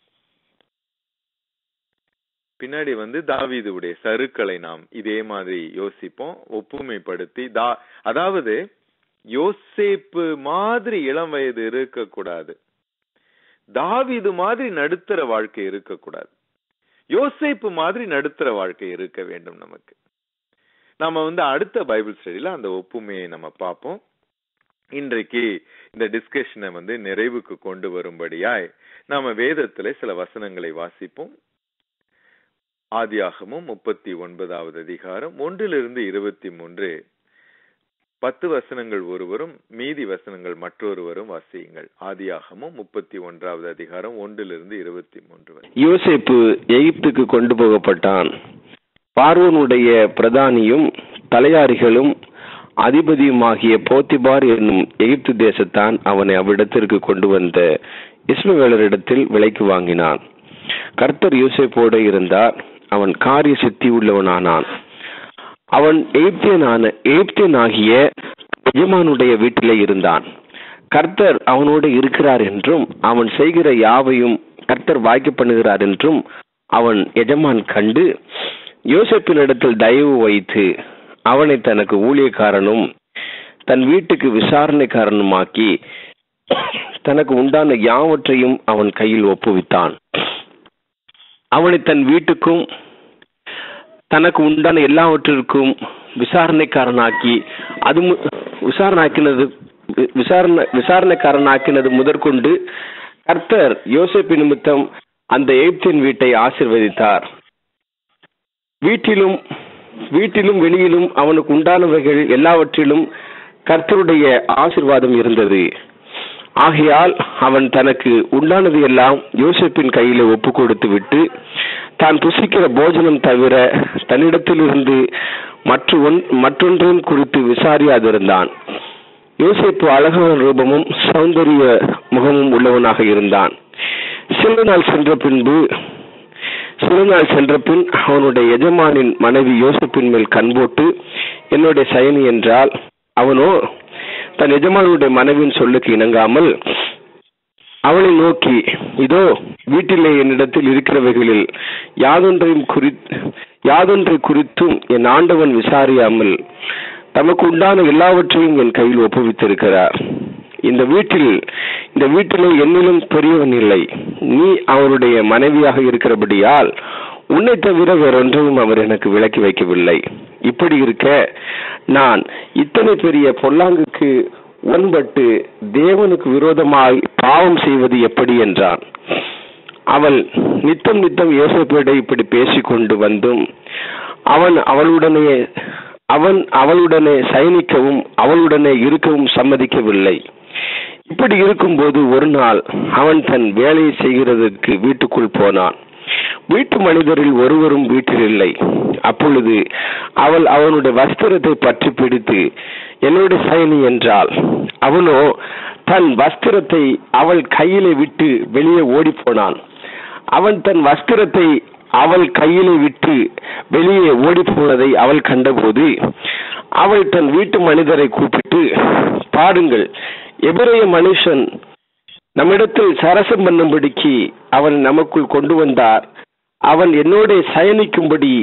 பின்னாடி வந்து தாவீதுடைய சருக்களை நாம் இதே மாதிரி யோசிப்போம் ஒப்புமைப்படுத்தி தா அதாவது யோசேப்பு மாதிரி இளம் வயது இருக்கக்கூடாது தாவீது மாதிரி நடுத்தர வாழ்க்கை இருக்கக்கூடாது யோசேப்பு மாதிரி நடுத்தர வாழ்க்கை இருக்க வேண்டும் நமக்கு நாம வந்து அடுத்த பைபிள் ஸ்டடியில அந்த ஒப்புமையை நம்ம பார்ப்போம் இன்றைக்கு இந்த டிஸ்கஷனை வந்து நிறைவுக்கு கொண்டு வரும்படியாய் நாம வேதத்துல சில வசனங்களை வாசிப்போம் ஆதியாகமும் முப்பத்தி ஒன்பதாவது அதிகாரம் ஒன்றிலிருந்து இருபத்தி மூன்று பத்து வசனங்கள் ஒருவரும் மீதி வசனங்கள் மற்றொருவரும் வாசியுங்கள் ஆதியாகமும் முப்பத்தி ஒன்றாவது அதிகாரம் ஒன்றிலிருந்து இருபத்தி மூன்று வரை யோசேப்பு எகிப்துக்கு கொண்டு போகப்பட்டான் பார்வோனுடைய பிரதானியும் தலையாரிகளும் அதிபதியுமாகிய போத்திபார் என்னும் எகிப்து தேசத்தான் அவனை அவ்விடத்திற்கு கொண்டு வந்த இஸ்மவேலரிடத்தில் விலைக்கு வாங்கினான் கர்த்தர் யோசேப்போடு இருந்தார் அவன் காரிய சித்தி உள்ளவனானான் அவன் எகிப்தியனான எகிப்தியனாகிய எஜமானுடைய வீட்டிலே இருந்தான் கர்த்தர் அவனோடு இருக்கிறார் என்றும் அவன் செய்கிற யாவையும் கர்த்தர் வாய்க்க பண்ணுகிறார் என்றும் அவன் எஜமான் கண்டு யோசேப்பினிடத்தில் தயவு வைத்து அவனை தனக்கு ஊழியக்காரனும் தன் வீட்டுக்கு விசாரணைக்காரனுமாக்கி தனக்கு உண்டான யாவற்றையும் அவன் கையில் ஒப்புவித்தான் அவனை தன் வீட்டுக்கும் தனக்கு உண்டான எல்லாவற்றிற்கும் விசாரணைக்காரனாக்கி அது மு- விசாரணையாக்கினது வி- விசாரணை விசாரணைக்காரனாக்கினது முதற்கொண்டு கர்த்தர் யோசேப்பு நிமித்தம் அந்த எகிப்தின் வீட்டை ஆசிர்வதித்தார் வீட்டிலும் வீட்டிலும் வெளியிலும் அவனுக்கு உண்டானவைகள் எல்லாவற்றிலும் கர்த்தருடைய ஆசிர்வாதம் இருந்தது ஆகையால் அவன் தனக்கு உண்டானது எல்லாம் யோசேப்பின் கையிலே ஒப்பு கொடுத்து விட்டு தான் புசிக்கிற போஜனம் தவிர தன்னிடத்திலிருந்து மற்ற ஒன்- மற்றொன்றையும் குறித்து விசாரியாதிருந்தான் யோசேப்பு அழகான ரூபமும் சௌந்தரிய முகமும் உள்ளவனாக இருந்தான் சில நாள் சென்ற பின்பு சில நாள் சென்ற பின் அவனுடைய எஜமானின் மனைவி யோசேப்பின் மேல் கண் போட்டு என்னுடைய சயனி என்றால் அவனோ தன் எஜமானுடைய மனைவியின் சொல்லுக்கு இணங்காமல் அவளை நோக்கி இதோ வீட்டிலே என்னிடத்தில் இருக்கிறவைகளில் யாதொன்றையும் குறி யாதொன்றை குறித்தும் என் ஆண்டவன் விசாரியாமல் தமக்கு உண்டான எல்லாவற்றையும் என் கையில் ஒப்புவித்திருக்கிறார் இந்த வீட்டில் இந்த வீட்டிலே என்னிலும் பெரியவன் இல்லை நீ அவருடைய மனைவியாக இருக்கிறபடியால் உன்னை தவிர வேறொன்றையும் அவர் எனக்கு விலக்கி வைக்கவில்லை இப்படி இருக்க நான் இத்தனை பெரிய பொல்லாங்குக்கு உண்பட்டு தேவனுக்கு விரோதமாய் பாவம் செய்வது எப்படி என்றான் அவள் நித்தம் நித்தம் யோசேப்பிட இப்படி பேசிக்கொண்டு வந்தும் அவன் அவளுடனே அவன் அவளுடனே சயனிக்கவும் அவளுடனே இருக்கவும் சம்மதிக்கவில்லை இப்படி இருக்கும்போது ஒரு நாள் அவன் தன் வேலையை செய்கிறதற்கு வீட்டுக்குள் போனான் வீட்டு மனிதரில் ஒருவரும் வீட்டில் இல்லை அப்பொழுது அவள் அவனுடைய வஸ்திரத்தை பற்றி பிடித்து என்னுடைய சயனி என்றாள் அவனோ தன் வஸ்திரத்தை அவள் கையிலே விட்டு வெளியே ஓடிப் போனான் அவன் தன் வஸ்திரத்தை அவள் கையிலே விட்டு வெளியே ஓடிப் போனதை அவள் கண்டபோது அவள் தன் வீட்டு மனிதரை கூப்பிட்டு பாருங்கள் எபிரேய மனுஷன் நம்மிடத்தில் சரசம் பண்ணும்படிக்கு அவன் நமக்குள் கொண்டு வந்தார் அவன் என்னோட சயனிக்கும்படி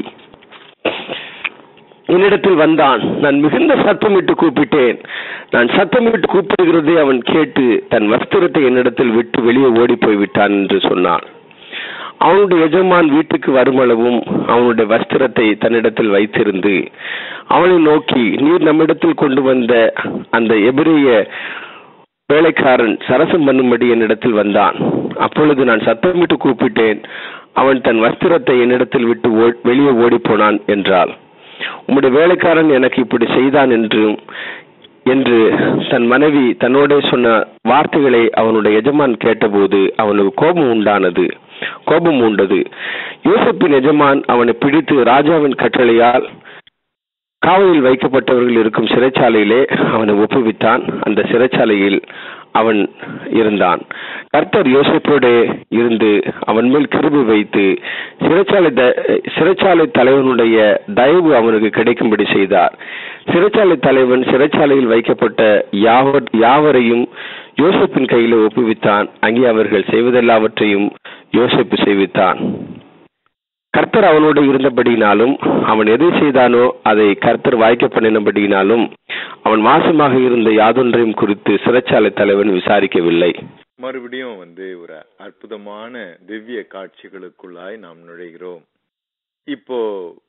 என்னிடத்தில் வந்தான் நான் மிகுந்த சத்தமிட்டு கூப்பிட்டேன் நான் சத்தமிட்டு கூப்பிடுகிறதை அவன் கேட்டு தன் வஸ்திரத்தை என்னிடத்தில் விட்டு வெளியே ஓடி போய் விட்டான் என்று சொன்னான் அவனுடைய எஜமான் வீட்டுக்கு வருமளவும் அவனுடைய வஸ்திரத்தை தன்னிடத்தில் வைத்திருந்து அவனை நோக்கி நீர் நம்மிடத்தில் கொண்டு வந்த அந்த எபிரிய வேலைக்காரன் சரசம் பண்ணும்படி என்னிடத்தில் வந்தான் அப்பொழுது நான் சத்தமிட்டு கூப்பிட்டேன் அவன் தன் வஸ்திரத்தை என்னிடத்தில் விட்டு ஓ- வெளியே ஓடிப் போனான் என்றாள் உம்முடைய வேலைக்காரன் எனக்கு இப்படி செய்தான் என்றும் என்று தன் மனைவி தன்னோட சொன்ன வார்த்தைகளை அவனுடைய எஜமான் கேட்டபோது அவனுக்கு கோபம் உண்டானது கோபம் உண்டது யோசப்பின் எஜமான் அவனை பிடித்து ராஜாவின் கட்டளையால் காவலில் வைக்கப்பட்டவர்கள் இருக்கும் சிறைச்சாலையிலே அவனை ஒப்புவித்தான் அந்த சிறைச்சாலையில் அவன் இருந்தான் கர்த்தர் யோசேப்போடு இருந்து அவன் மேல் கிருபை வைத்து சிறைச்சாலை த- சிறைச்சாலை தலைவனுடைய தயவு அவனுக்கு கிடைக்கும்படி செய்தார் சிறைச்சாலை தலைவன் சிறைச்சாலையில் வைக்கப்பட்ட யாவர் யாவரையும் யோசேப்பின் கையில ஒப்புவித்தான் அங்கே அவர்கள் செய்வதெல்லாவற்றையும் யோசேப்பு செய்வித்தான் கர்த்தர் அவனோடு இருந்தபடியினாலும் அவன் எதை செய்தானோ அதை கர்த்தர் வாய்க்க பண்ணினபடியினாலும் அவன் மாசமாக இருந்த யாதொன்றையும் குறித்து சிறைச்சாலை தலைவன் விசாரிக்கவில்லை மறுபடியும் வந்து ஒரு அற்புதமான திவ்ய காட்சிகளுக்குள்ளாய் நாம் நுழைகிறோம் இப்போ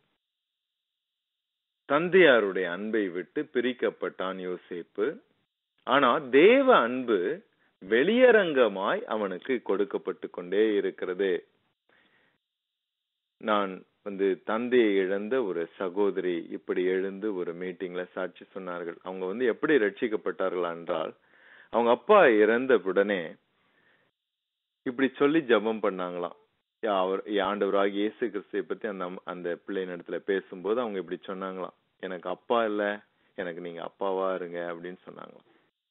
தந்தையாருடைய அன்பை விட்டு பிரிக்கப்பட்டான் யோசேப்பு ஆனா தேவ அன்பு வெளியரங்கமாய் அவனுக்கு கொடுக்கப்பட்டு கொண்டே இருக்கிறது நான் வந்து தந்தையை இழந்த ஒரு சகோதரி இப்படி எழுந்து ஒரு மீட்டிங்ல சாட்சி சொன்னார்கள் அவங்க வந்து எப்படி ரட்சிக்கப்பட்டார்கள் என்றால் அவங்க அப்பா இறந்த உடனே இப்படி சொல்லி ஜெபம் பண்ணாங்களாம் யா, அவர் ஆண்டவராக இயேசு கிறிஸ்துவை பத்தி அந்த அம்- அந்த பிள்ளையின் இடத்துல பேசும்போது அவங்க இப்படி சொன்னாங்களாம் எனக்கு அப்பா இல்ல எனக்கு நீங்க அப்பாவா இருங்க அப்படின்னு சொன்னாங்களாம்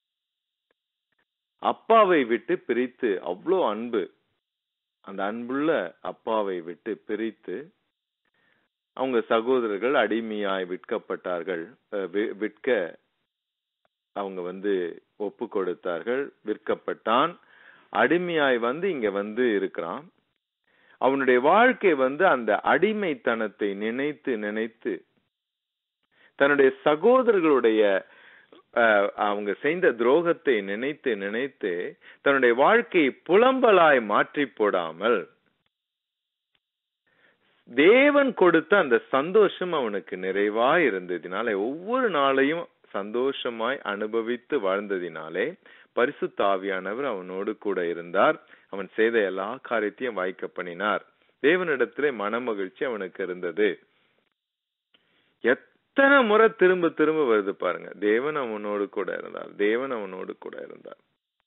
அப்பாவை விட்டு பிரித்து அவ்வளோ அன்பு அந்த அன்புள்ள அப்பாவை விட்டு பிரித்து அவங்க சகோதரர்கள் அடிமையாய் விற்கப்பட்டார்கள் அஹ் வி- விற்க அவங்க வந்து ஒப்பு கொடுத்தார்கள் விற்கப்பட்டான் அடிமையாய் வந்து இங்க வந்து இருக்கிறான் அவனுடைய வாழ்க்கை வந்து அந்த அடிமைத்தனத்தை நினைத்து நினைத்து தன்னுடைய சகோதரர்களுடைய அஹ், அவங்க செய்த துரோகத்தை நினைத்து நினைத்து தன்னுடைய வாழ்க்கையை புலம்பலாய் மாற்றி போடாமல் தேவன் கொடுத்த அந்த சந்தோஷம் அவனுக்கு நிறைவா இருந்ததினாலே ஒவ்வொரு நாளையும் சந்தோஷமாய் அனுபவித்து வாழ்ந்ததினாலே பரிசுத்த ஆவியானவர் அவனோடு கூட இருந்தார் அவன் செய்த எல்லா காரியத்தையும் வாய்க்க பண்ணினார் தேவனிடத்திலே மனமகிழ்ச்சி அவனுக்கு இருந்தது எத்தனை முறை திரும்ப திரும்ப வருது பாருங்க தேவன் அவனோடு கூட இருந்தார் தேவன் அவனோடு கூட இருந்தார்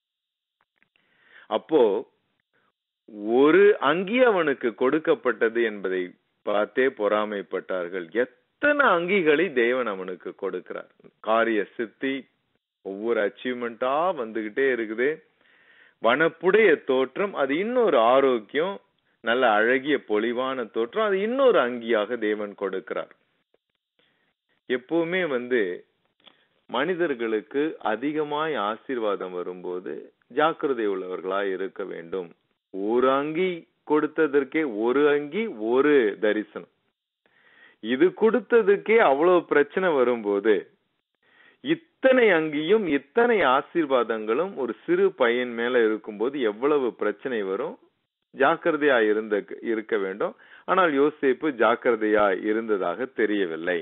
அப்போ ஒரு அங்கி அவனுக்கு கொடுக்கப்பட்டது என்பதை பார்த்தே பொறாமைப்பட்டார்கள் எத்தனை அங்கிகளை தேவன் அவனுக்கு கொடுக்கிறார் காரிய சித்தி ஒவ்வொரு அச்சீவ்மெண்டா வந்துகிட்டே இருக்குது வனப்புடைய தோற்றம் அது இன்னொரு ஆரோக்கியம் நல்ல அழகிய பொலிவான தோற்றம் அது இன்னொரு அங்கியாக தேவன் கொடுக்கிறார் எப்பவுமே வந்து மனிதர்களுக்கு அதிகமாய் ஆசீர்வாதம் வரும்போது ஜாக்கிரதை உள்ளவர்களாய் இருக்க வேண்டும் ஒரு அங்கி கொடுத்ததற்கே ஒரு அங்கி ஒரு தரிசனம் இது கொடுத்ததுக்கே அவ்வளவு பிரச்சனை வரும்போது இத்தனை அங்கியும் இத்தனை ஆசீர்வாதங்களும் ஒரு சிறு பையன் மேல இருக்கும்போது எவ்வளவு பிரச்சனை வரும் ஜாக்கிரதையா இருந்த இருக்க வேண்டும் ஆனால் யோசேப்பு ஜாக்கிரதையா இருந்ததாக தெரியவில்லை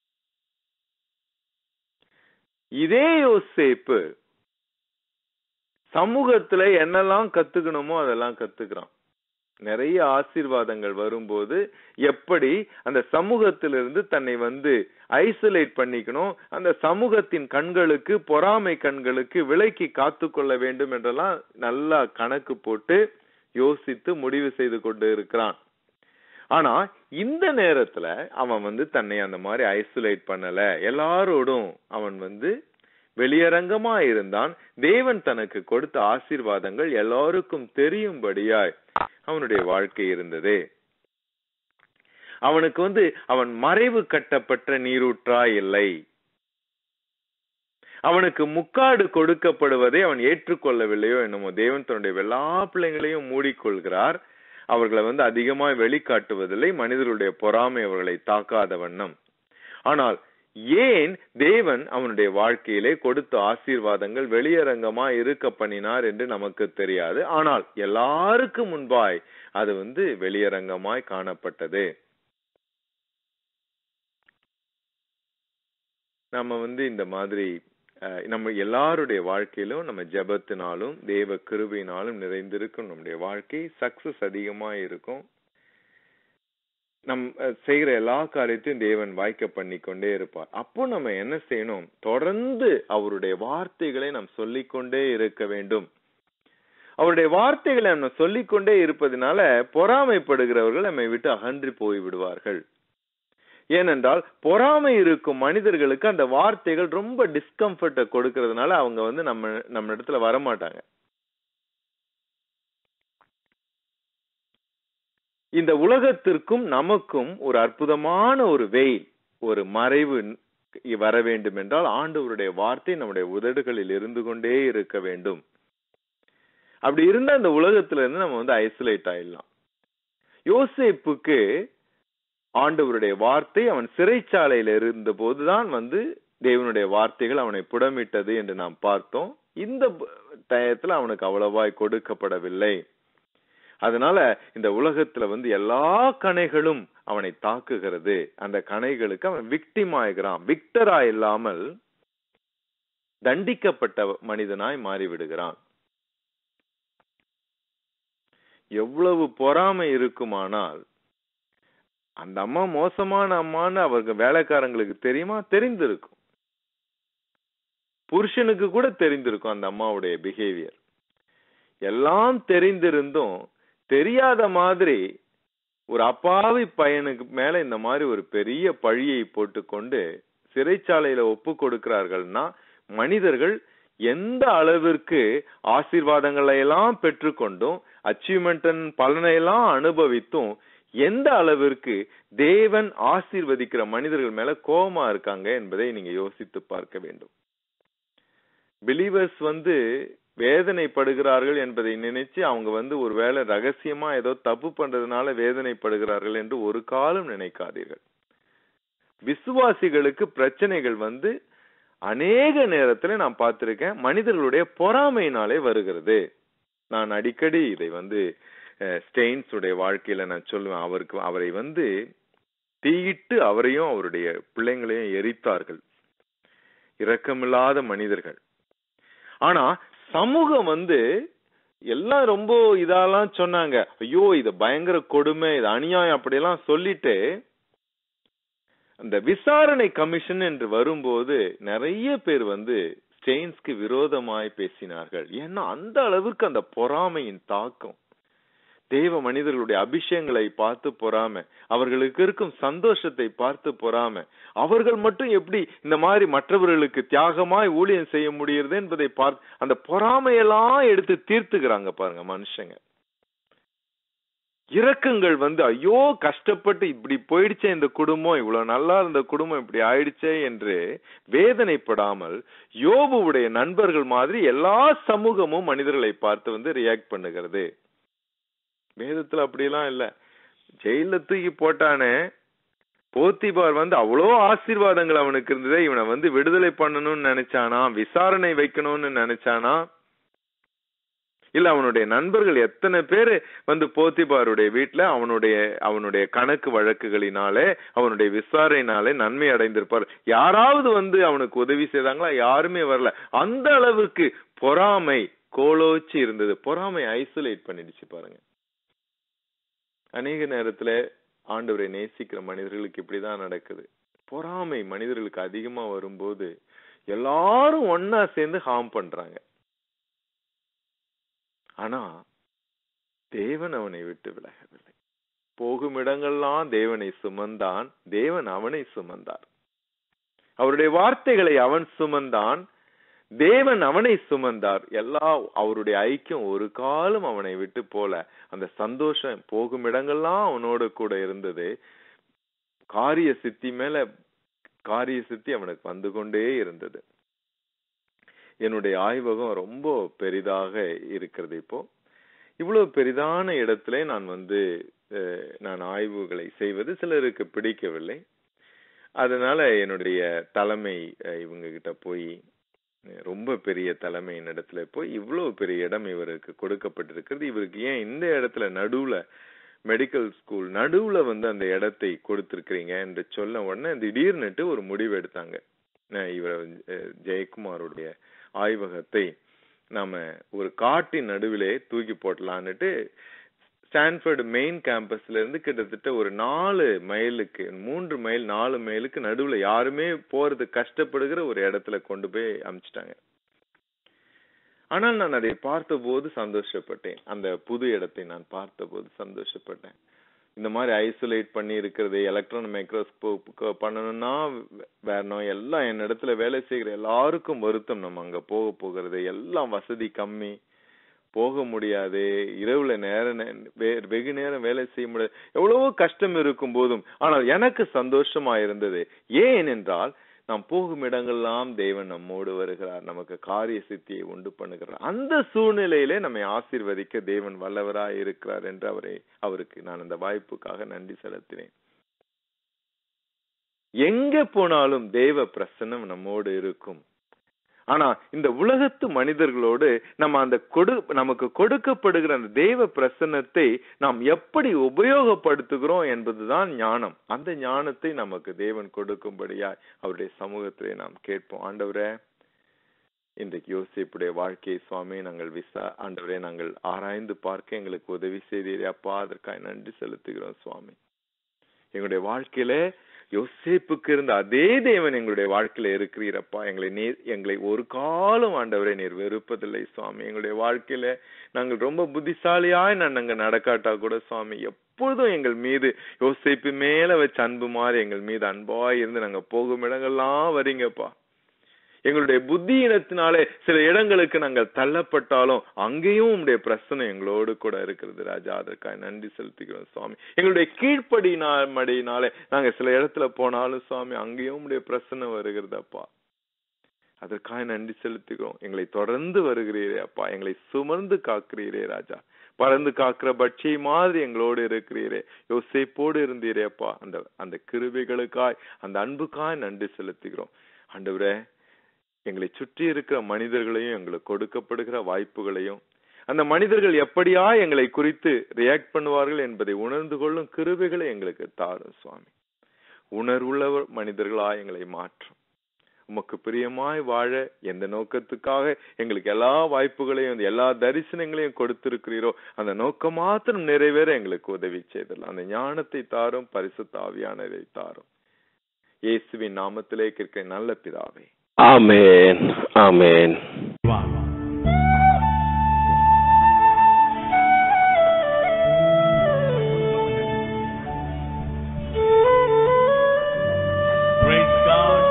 இதே யோசேப்பு சமூகத்துல என்னெல்லாம் கத்துக்கணுமோ அதெல்லாம் கத்துக்கிறான் நிறைய ஆசீர்வாதங்கள் வரும்போது எப்படி அந்த சமூகத்திலிருந்து தன்னை வந்து ஐசோலேட் பண்ணிக்கணும் அந்த சமூகத்தின் கண்களுக்கு பொறாமை கண்களுக்கு விலைக்கு காத்து கொள்ள வேண்டும் என்றெல்லாம் நல்லா கணக்கு போட்டு யோசித்து முடிவு செய்து கொண்டு இருக்கிறான் ஆனா இந்த நேரத்துல அவன் வந்து தன்னை அந்த மாதிரி ஐசோலேட் பண்ணல எல்லாரோடும் அவன் வந்து வெளியரங்கமா இருந்தான் தேவன் தனக்கு கொடுத்த ஆசீர்வாதங்கள் எல்லாருக்கும் தெரியும்படியாய் அவனுடைய வாழ்க்கை இருந்தது அவனுக்கு வந்து அவன் மறைவு கட்டப்பட்ட நீரூற்றா இல்லை அவனுக்கு முக்காடு கொடுக்கப்படுவதை அவன் ஏற்றுக்கொள்ளவில்லையோ என்னமோ தேவன் தன்னுடைய எல்லா பிள்ளைங்களையும் மூடிக்கொள்கிறார் அவர்களை வந்து அதிகமாய் வெளிக்காட்டுவதில்லை மனிதர்களுடைய பொறாமை அவர்களை தாக்காத வண்ணம் ஆனால் ஏன் தேவன் அவனுடைய வாழ்க்கையிலே கொடுத்த ஆசீர்வாதங்கள் வெளியரங்கமா இருக்க பண்ணினார் என்று நமக்கு தெரியாது ஆனால் எல்லாருக்கும் முன்பாய் அது வந்து வெளியரங்கமாய் காணப்பட்டது நம்ம வந்து இந்த மாதிரி நம்ம எல்லாருடைய வாழ்க்கையிலும் நம்ம ஜபத்தினாலும் தேவ கிருபையினாலும் நிறைந்திருக்கும் நம்முடைய வாழ்க்கை சக்சஸ் அதிகமா இருக்கும் நம் செய்கிற எல்லா காரியத்தையும் தேவன் வாய்க்க பண்ணி கொண்டே இருப்பார் அப்போ நம்ம என்ன செய்யணும் தொடர்ந்து அவருடைய வார்த்தைகளை நாம் சொல்லிக்கொண்டே இருக்க வேண்டும் அவருடைய வார்த்தைகளை நம்ம சொல்லிக்கொண்டே இருப்பதனால பொறாமைப்படுகிறவர்கள் நம்மை விட்டு அகன்றி போய் விடுவார்கள் ஏனென்றால் பொறாமை இருக்கும் மனிதர்களுக்கு அந்த வார்த்தைகள் ரொம்ப டிஸ்கம்ஃபர்ட்டை கொடுக்கறதுனால அவங்க வந்து நம்ம நம்ம இடத்துல வரமாட்டாங்க இந்த உலகத்திற்கும் நமக்கும் ஒரு அற்புதமான ஒரு வெயில் ஒரு மறைவு வர வேண்டும் என்றால் ஆண்டவருடைய வார்த்தை நம்முடைய உதடுகளில் இருந்து கொண்டே இருக்க வேண்டும் அப்படி இருந்த அந்த உலகத்துல இருந்து நம்ம வந்து ஐசோலேட் ஆயிடலாம் யோசேப்புக்கு ஆண்டவருடைய வார்த்தை அவன் சிறைச்சாலையில இருந்த போதுதான் வந்து தேவனுடைய வார்த்தைகள் அவனை புடமிட்டது என்று நாம் பார்த்தோம் இந்த டயத்துல அவனுக்கு அவ்வளவாய் கொடுக்கப்படவில்லை அதனால இந்த உலகத்துல வந்து எல்லா கணைகளும் அவனை தாக்குகிறது அந்த கணைகளுக்கு அவன் விக்டிம் ஆகிறான் விக்டரா இல்லாமல் தண்டிக்கப்பட்ட மனிதனாய் மாறிவிடுகிறான் எவ்வளவு பொறாமை இருக்குமானால் அந்த அம்மா மோசமான அம்மான்னு அவருக்கு வேலைக்காரங்களுக்கு தெரியுமா தெரிந்திருக்கும் புருஷனுக்கு கூட தெரிந்திருக்கும் அந்த அம்மாவுடைய பிஹேவியர் எல்லாம் தெரிந்திருந்தும் தெரியாத மாதிரி ஒரு அப்பாவி பையனுக்கு மேல இந்த மாதிரி ஒரு பெரிய பழியை போட்டுக்கொண்டு சிறைச்சாலையில ஒப்பு கொடுக்கிறார்கள்னா மனிதர்கள் எந்த அளவிற்கு ஆசீர்வாதங்களை எல்லாம் பெற்றுக்கொண்டும் அச்சீவ்மெண்ட் பலனை எல்லாம் அனுபவித்தும் எந்த அளவிற்கு தேவன் ஆசீர்வதிக்கிற மனிதர்கள் மேல கோபமா இருக்காங்க என்பதை நீங்க யோசித்து பார்க்க வேண்டும் பிலீவர்ஸ் வந்து வேதனைப்படுகிறார்கள் என்பதை நினைச்சு அவங்க வந்து ஒருவேளை ரகசியமா ஏதோ தப்பு பண்றதுனால வேதனைப்படுகிறார்கள் என்று ஒரு காலம் நினைக்காதீர்கள் விசுவாசிகளுக்கு பிரச்சனைகள் வந்து அநேக நேரத்துல நான் பார்த்திருக்கேன் மனிதர்களுடைய பொறாமையினாலே வருகிறது நான் அடிக்கடி இதை வந்து ஸ்டெயின்ஸ் உடைய வாழ்க்கையில நான் சொல்லுவேன் அவருக்கு அவரை வந்து தீயிட்டு அவரையும் அவருடைய பிள்ளைங்களையும் எரித்தார்கள் இரக்கமில்லாத மனிதர்கள் ஆனா சமூகம் வந்து எல்லாம் ரொம்ப இதெல்லாம் சொன்னாங்க ஐயோ இது பயங்கர கொடுமை இது அநியாயம் அப்படியெல்லாம் சொல்லிட்டு அந்த விசாரணை கமிஷன் என்று வரும்போது நிறைய பேர் வந்து ஸ்டெயின்ஸ்க்கு விரோதமாய் பேசினார்கள் ஏன்னா அந்த அளவுக்கு அந்த பொறாமையின் தாக்கம் தேவ மனிதர்களுடைய அபிஷேகங்களை பார்த்து பொறாம அவர்களுக்கு இருக்கும் சந்தோஷத்தை பார்த்து பொறாம அவர்கள் மட்டும் எப்படி இந்த மாதிரி மற்றவர்களுக்கு தியாகமாய் ஊழியம் செய்ய முடியுது என்பதை பார்த்து அந்த பொறாமையெல்லாம் எடுத்து தீர்த்துக்கிறாங்க பாருங்க மனுஷங்க இரக்கங்கள் வந்து ஐயோ கஷ்டப்பட்டு இப்படி போயிடுச்சே இந்த குடும்பம் இவ்வளவு நல்லா இருந்த குடும்பம் இப்படி ஆயிடுச்சே என்று வேதனைப்படாமல் யோபுவுடைய நண்பர்கள் மாதிரி எல்லா சமூகமும் மனிதர்களை பார்த்து வந்து ரியாக்ட் பண்ணுகிறது வேதத்துல அப்படியெல்லாம் இல்ல ஜெயில தூக்கி போட்டானே போத்திபார் வந்து அவ்வளோ ஆசீர்வாதங்கள் அவனுக்கு இருந்ததே இவனை வந்து விடுதலை பண்ணணும்னு நினைச்சானா விசாரணை வைக்கணும்னு நினைச்சானா இல்ல அவனுடைய நண்பர்கள் எத்தனை பேரு வந்து போத்திபாருடைய வீட்டுல அவனுடைய அவனுடைய கணக்கு வழக்குகளினாலே அவனுடைய விசாரணையினாலே நன்மை அடைந்திருப்பார் யாராவது வந்து அவனுக்கு உதவி செய்தாங்களா யாருமே வரல அந்த அளவுக்கு பொறாமை கோலோச்சி இருந்தது பொறாமை ஐசோலேட் பண்ணிடுச்சு பாருங்க அநேக நேரத்துல ஆண்டவரை நேசிக்கிற மனிதர்களுக்கு இப்படிதான் நடக்குது பொறாமை மனிதர்களுக்கு அதிகமா வரும்போது எல்லாரும் ஒன்னா சேர்ந்து ஹார்ம் பண்றாங்க ஆனா தேவன் அவனை விட்டு விலகவில்லை போகும் இடங்கள்லாம் தேவனை சுமந்தான் தேவன் அவனை சுமந்தார் அவருடைய வார்த்தைகளை அவன் சுமந்தான் தேவன் அவனை சுமந்தார் எல்லா அவருடைய ஐக்கியம் ஒரு காலம் அவனை விட்டு போல அந்த சந்தோஷம் போகும் இடங்கள்லாம் அவனோடு கூட இருந்தது காரிய சித்தி மேல காரிய சித்தி அவனுக்கு வந்து கொண்டே இருந்தது என்னுடைய ஆய்வகம் ரொம்ப பெரிதாக இருக்கிறது இப்போ இவ்வளவு பெரிதான இடத்துல நான் வந்து நான் ஆய்வுகளை செய்வது சிலருக்கு பிடிக்கவில்லை அதனால என்னுடைய தலைமை இவங்க கிட்ட போய் ரொம்ப பெரிய தலைமையின் இடத்துல போய் இவ்வளவு பெரிய இடம் இவருக்கு கொடுக்கப்பட்டிருக்கிறது இவருக்கு ஏன் இந்த இடத்துல நடுவுல மெடிக்கல் ஸ்கூல் நடுவுல வந்து அந்த இடத்தை கொடுத்திருக்கிறீங்க என்று சொல்ல உடனே திடீர்னுட்டு ஒரு முடிவு எடுத்தாங்க இவர் ஜெயக்குமாருடைய ஆய்வகத்தை நாம ஒரு காட்டின் நடுவிலே தூக்கி போட்டலான்னுட்டு ஸ்டான்ஃபர்டு மெயின் கேம்பஸ்ல இருந்து கிட்டத்தட்ட ஒரு நாலு மைலுக்கு மூன்று மைல் நாலு மைலுக்கு நடுவுல யாருமே போறது கஷ்டப்படுகிற ஒரு இடத்துல கொண்டு போய் அமிச்சிட்டாங்க ஆனால் நான் அதை பார்த்தபோது சந்தோஷப்பட்டேன் அந்த புது இடத்தை நான் பார்த்தபோது சந்தோஷப்பட்டேன் இந்த மாதிரி ஐசோலேட் பண்ணி இருக்கிறது எலக்ட்ரான் மைக்ரோஸ்கோப் பண்ணணும்னா வேறணும் எல்லாம் என் இடத்துல வேலை செய்கிற எல்லாருக்கும் வருத்தம் நம்ம அங்க போக போகிறது எல்லாம் வசதி கம்மி போக முடியாது இரவுல நேர வெகு நேரம் வேலை செய்ய முடியாது எவ்வளவோ கஷ்டம் இருக்கும் போதும் ஆனால் எனக்கு சந்தோஷமா இருந்தது ஏன் என்றால் நாம் போகும் இடங்கள்லாம் தேவன் நம்மோடு வருகிறார் நமக்கு காரிய சித்தியை உண்டு பண்ணுகிறார் அந்த சூழ்நிலையிலே நம்மை ஆசீர்வதிக்க தேவன் வல்லவராய் இருக்கிறார் என்று அவரை அவருக்கு நான் அந்த வாய்ப்புக்காக நன்றி செலுத்தினேன் எங்க போனாலும் தேவ பிரசன்னம் நம்மோடு இருக்கும் ஆனா இந்த உலகத்து மனிதர்களோடு நம்ம அந்த கொடு நமக்கு கொடுக்கப்படுகிற அந்த தெய்வ பிரசன்னத்தை நாம் எப்படி உபயோகப்படுத்துகிறோம் என்பதுதான் ஞானம் அந்த ஞானத்தை நமக்கு தேவன் கொடுக்கும்படியா அவருடைய சமூகத்திலே நாம் கேட்போம் ஆண்டவரே இன்றைக்கு யோசிப்புடைய வாழ்க்கையை சுவாமி நாங்கள் விசா ஆண்டவரே நாங்கள் ஆராய்ந்து பார்க்க எங்களுக்கு உதவி செய்தீரே அப்பா அதற்காக நன்றி செலுத்துகிறோம் சுவாமி எங்களுடைய வாழ்க்கையில யோசேப்புக்கு இருந்த அதே தேவன் எங்களுடைய வாழ்க்கையில இருக்கிறீரப்பா எங்களை நீர் எங்களை ஒரு காலம் ஆண்டவரை நீர் வெறுப்பதில்லை சுவாமி எங்களுடைய வாழ்க்கையில நாங்கள் ரொம்ப புத்திசாலியாய் நாங்க நடக்காட்டா கூட சுவாமி எப்பொழுதும் எங்கள் மீது யோசிப்பு மேல வச்ச அன்பு மாதிரி எங்கள் மீது அன்பாய் இருந்து நாங்க போகும் இடங்கள்லாம் வரீங்கப்பா எங்களுடைய புத்தியினத்தினாலே சில இடங்களுக்கு நாங்கள் தள்ளப்பட்டாலும் அங்கேயும் உங்களுடைய பிரச்சனை எங்களோடு கூட இருக்கிறது ராஜா அதற்காக நன்றி செலுத்துகிறோம் சுவாமி எங்களுடைய கீழ்ப்படினாலே நாங்க சில இடத்துல போனாலும் சுவாமி அங்கேயும் உங்களுடைய பிரச்சனை வருகிறது அப்பா அதற்காக நன்றி செலுத்துகிறோம் எங்களை தொடர்ந்து வருகிறீரே அப்பா எங்களை சுமர்ந்து காக்கிறீரே ராஜா பறந்து காக்கிற பட்சியை மாதிரி எங்களோடு இருக்கிறீரே யோசிப்போடு இருந்தீரே அப்பா அந்த அந்த கிருவிகளுக்காய் அந்த அன்புக்காய் நன்றி செலுத்துகிறோம் ஆண்டவரே எங்களை சுற்றி இருக்கிற மனிதர்களையும் எங்களுக்கு கொடுக்கப்படுகிற வாய்ப்புகளையும் அந்த மனிதர்கள் எப்படியா எங்களை குறித்து ரியாக்ட் பண்ணுவார்கள் என்பதை உணர்ந்து கொள்ளும் கிருபைகளை எங்களுக்கு தாரும் சுவாமி உணர்வுள்ள மனிதர்களா எங்களை மாற்றும் உமக்கு பிரியமாய் வாழ எந்த நோக்கத்துக்காக எங்களுக்கு எல்லா வாய்ப்புகளையும் எல்லா தரிசனங்களையும் கொடுத்திருக்கிறீரோ அந்த நோக்கம் மாத்திரம் நிறைவேற எங்களுக்கு உதவி செய்தல் அந்த ஞானத்தை தாரும் பரிசுத்த ஆவியானதை தாரும் இயேசுவின் நாமத்திலே கேட்க நல்ல பிதாவே ஆமென் ஆமென் Praise God.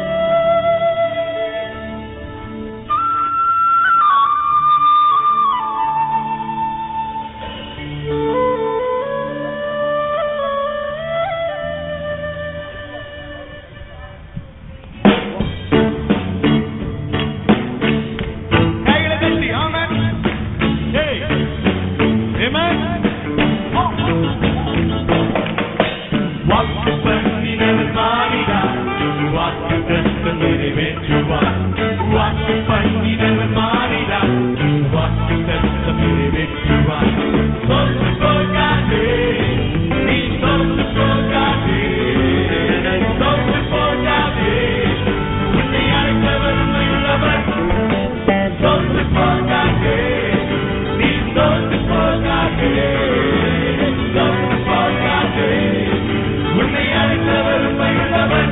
கைகளை தட்டி, ஆமென். Hey. Amen. வாக்கு பண்ணினவர் மாறினார் வாக்கு தத்தம் நிறைவேற்றுவார் வாக்கு பண்ணினவர் மாறினார் வாக்கு தத்தம் நிறைவேற்றுவார் சொல்லு போகாதே நீ சொல்லு போகாதே சொல்லு போகாதே உன்னை அழைத்தவர் உண்மையுள்ளவர் சொல்லு போகாதே நீ சொல்லு போகாதே சொல்லு போகாதே உன்னை அழைத்தவர் உண்மையுள்ளவர்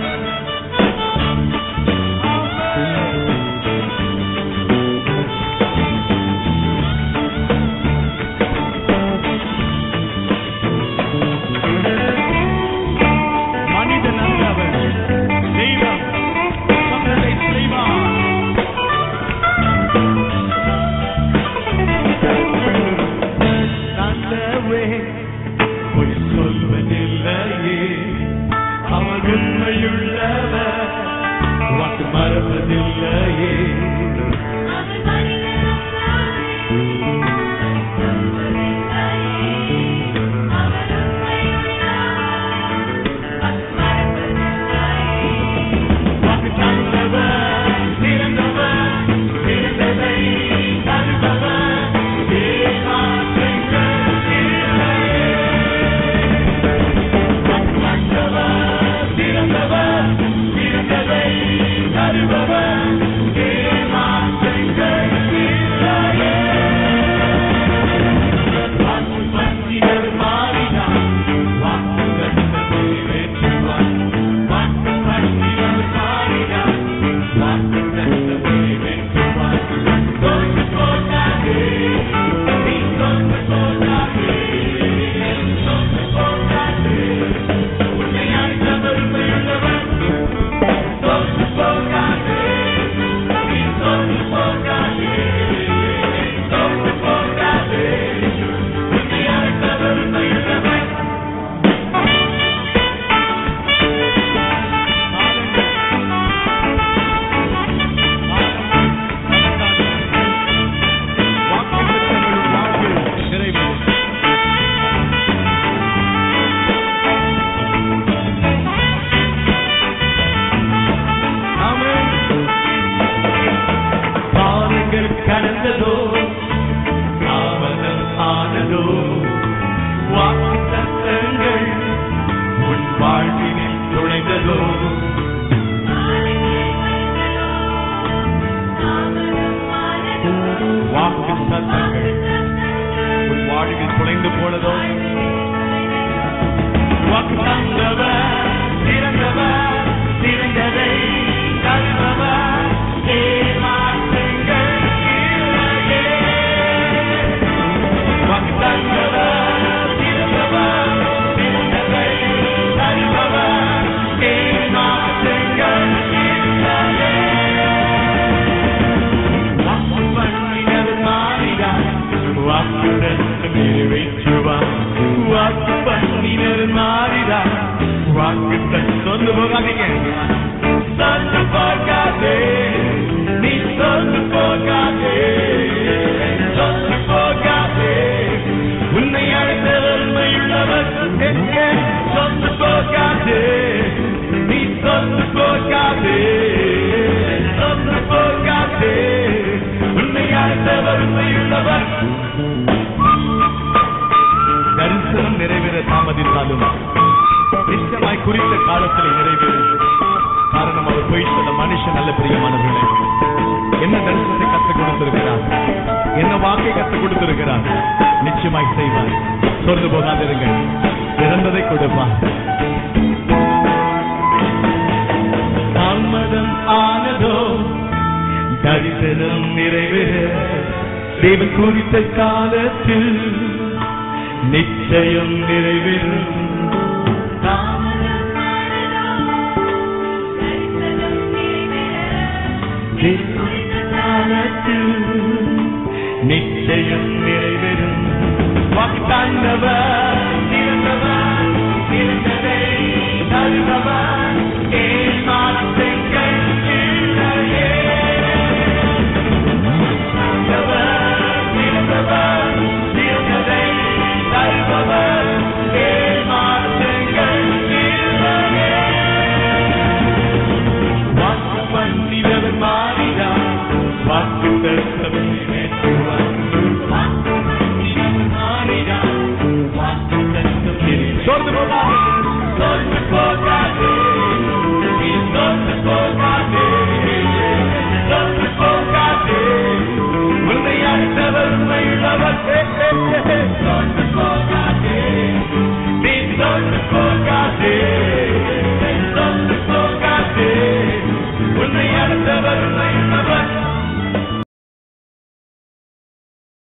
மனிதன் அல்ல அவர் தெய்வம் சொன்னதை செய்வார் நல்லவே பொய் சொல்வதில்லையே அவர் உண்மையுள்ளவர் வாக்கு மறப்பதில்லையே வாக்கு தந்தவர் சிறந்தவர் சிறந்ததை தருபவர் ஏமாற்றங்கள் இல்லையே வந்தவர் சிறந்தவர் சிறந்ததை தருபவர் ஏமாற்றங்கள் இல்லையே வாக்கு பற்றினர் மாறினார் வாக்கு தந்ததை வெற்றுவார் வாக்கு பற்றினர் மாறினார் வாக்கு தந்ததை வெற்றுவார் தோற்று போகாதே நீ தோற்று போகாதே தோற்று போகாதே உன்னை அழைத்தவர் உண்மையுள்ளவர் தோற்று போகாதே நீ தோற்று போகாதே தோற்று போகாதே உன்னை அழைத்தவர் உண்மையுள்ளவர் காலங்கள் கடந்ததோ தாமதம் ஆனதோ வாக்கு தத்தங்கள் உன் வாழ்வினில் நுழைந்ததோ வாக்கு தத்தங்கள் உன் வாழ்வில் நுழைந்து போனதோ வாக்கு தந்தவர் சிறந்தவர் சிறந்ததை தருபவர் ஏமாற்றங்கள் இல்லையே வாக்கு தந்தவர் சிறந்தவர் சிறந்ததை தருபவர் ஏமாற்றங்கள் இல்லையே வாக்கு பண்ணினர் மாறினார் வாக்குடன் நிறைவேற்றுவார் வாக்கு பண்ணினர் மாறினார் வாக்கு சொந்து போகாதீங்க சொந்து போகாதே நீ சொந்து போகாதே சொந்து போகாதே உன்னை அழைத்தவர் உண்மையுள்ளவர் எங்கே சொந்து போகாதே நீ சொந்து போகாதே சொந்து போகாதே உன்னை அழைத்தவர் உண்மையுள்ளவர் தாமதித்தாலும் நிச்சயமாய் குறித்த காலத்தில் நிறைவேறும் காரணம் அவர் போய் சொல்ல மனுஷன் நல்ல பிரியமானவர்களே என்ன தரிசனத்தை கற்றுக் கொடுத்திருக்கிறார் என்ன வாக்கை கற்றுக் கொடுத்திருக்கிறார் நிச்சயமாய் செய்வார் சொர்ந்து போகாதிருங்கள் பிறந்ததை கொடுப்பார் தாமதம் ஆனதோ தரிசனம் நிறைவேற தேவன் குறித்த காலத்தில் நிச்சயம் நிறைவேறும் தேவன் குறித்த காலத்தில் நிச்சயம் நிறைவேறும் வாக்குத்தாண்டவர் இருந்தவர் இருந்ததை தருபவர் ஏமாற்றங்கள் இல்லையே ஆண்டவர் இருந்தவர் இருந்ததை தருபவர் ஏமாற்றங்கள் இல்லையே வாக்கு பண்ணினவர் மாறினார் வாக்கு தத்தம் நிறைவேற்றுவார் வாக்கு பண்ணினவர் மாறினார் வாக்கு தத்தம் சோர்ந்து போகாது சோர்ந்து போகாது நீ சோர்ந்து போகாது சோர்ந்து போகாது உன்னை அடுத்தவர் உண்மையுள்ளவர் சோர்ந்து போகாது நீ சோர்ந்து போகாது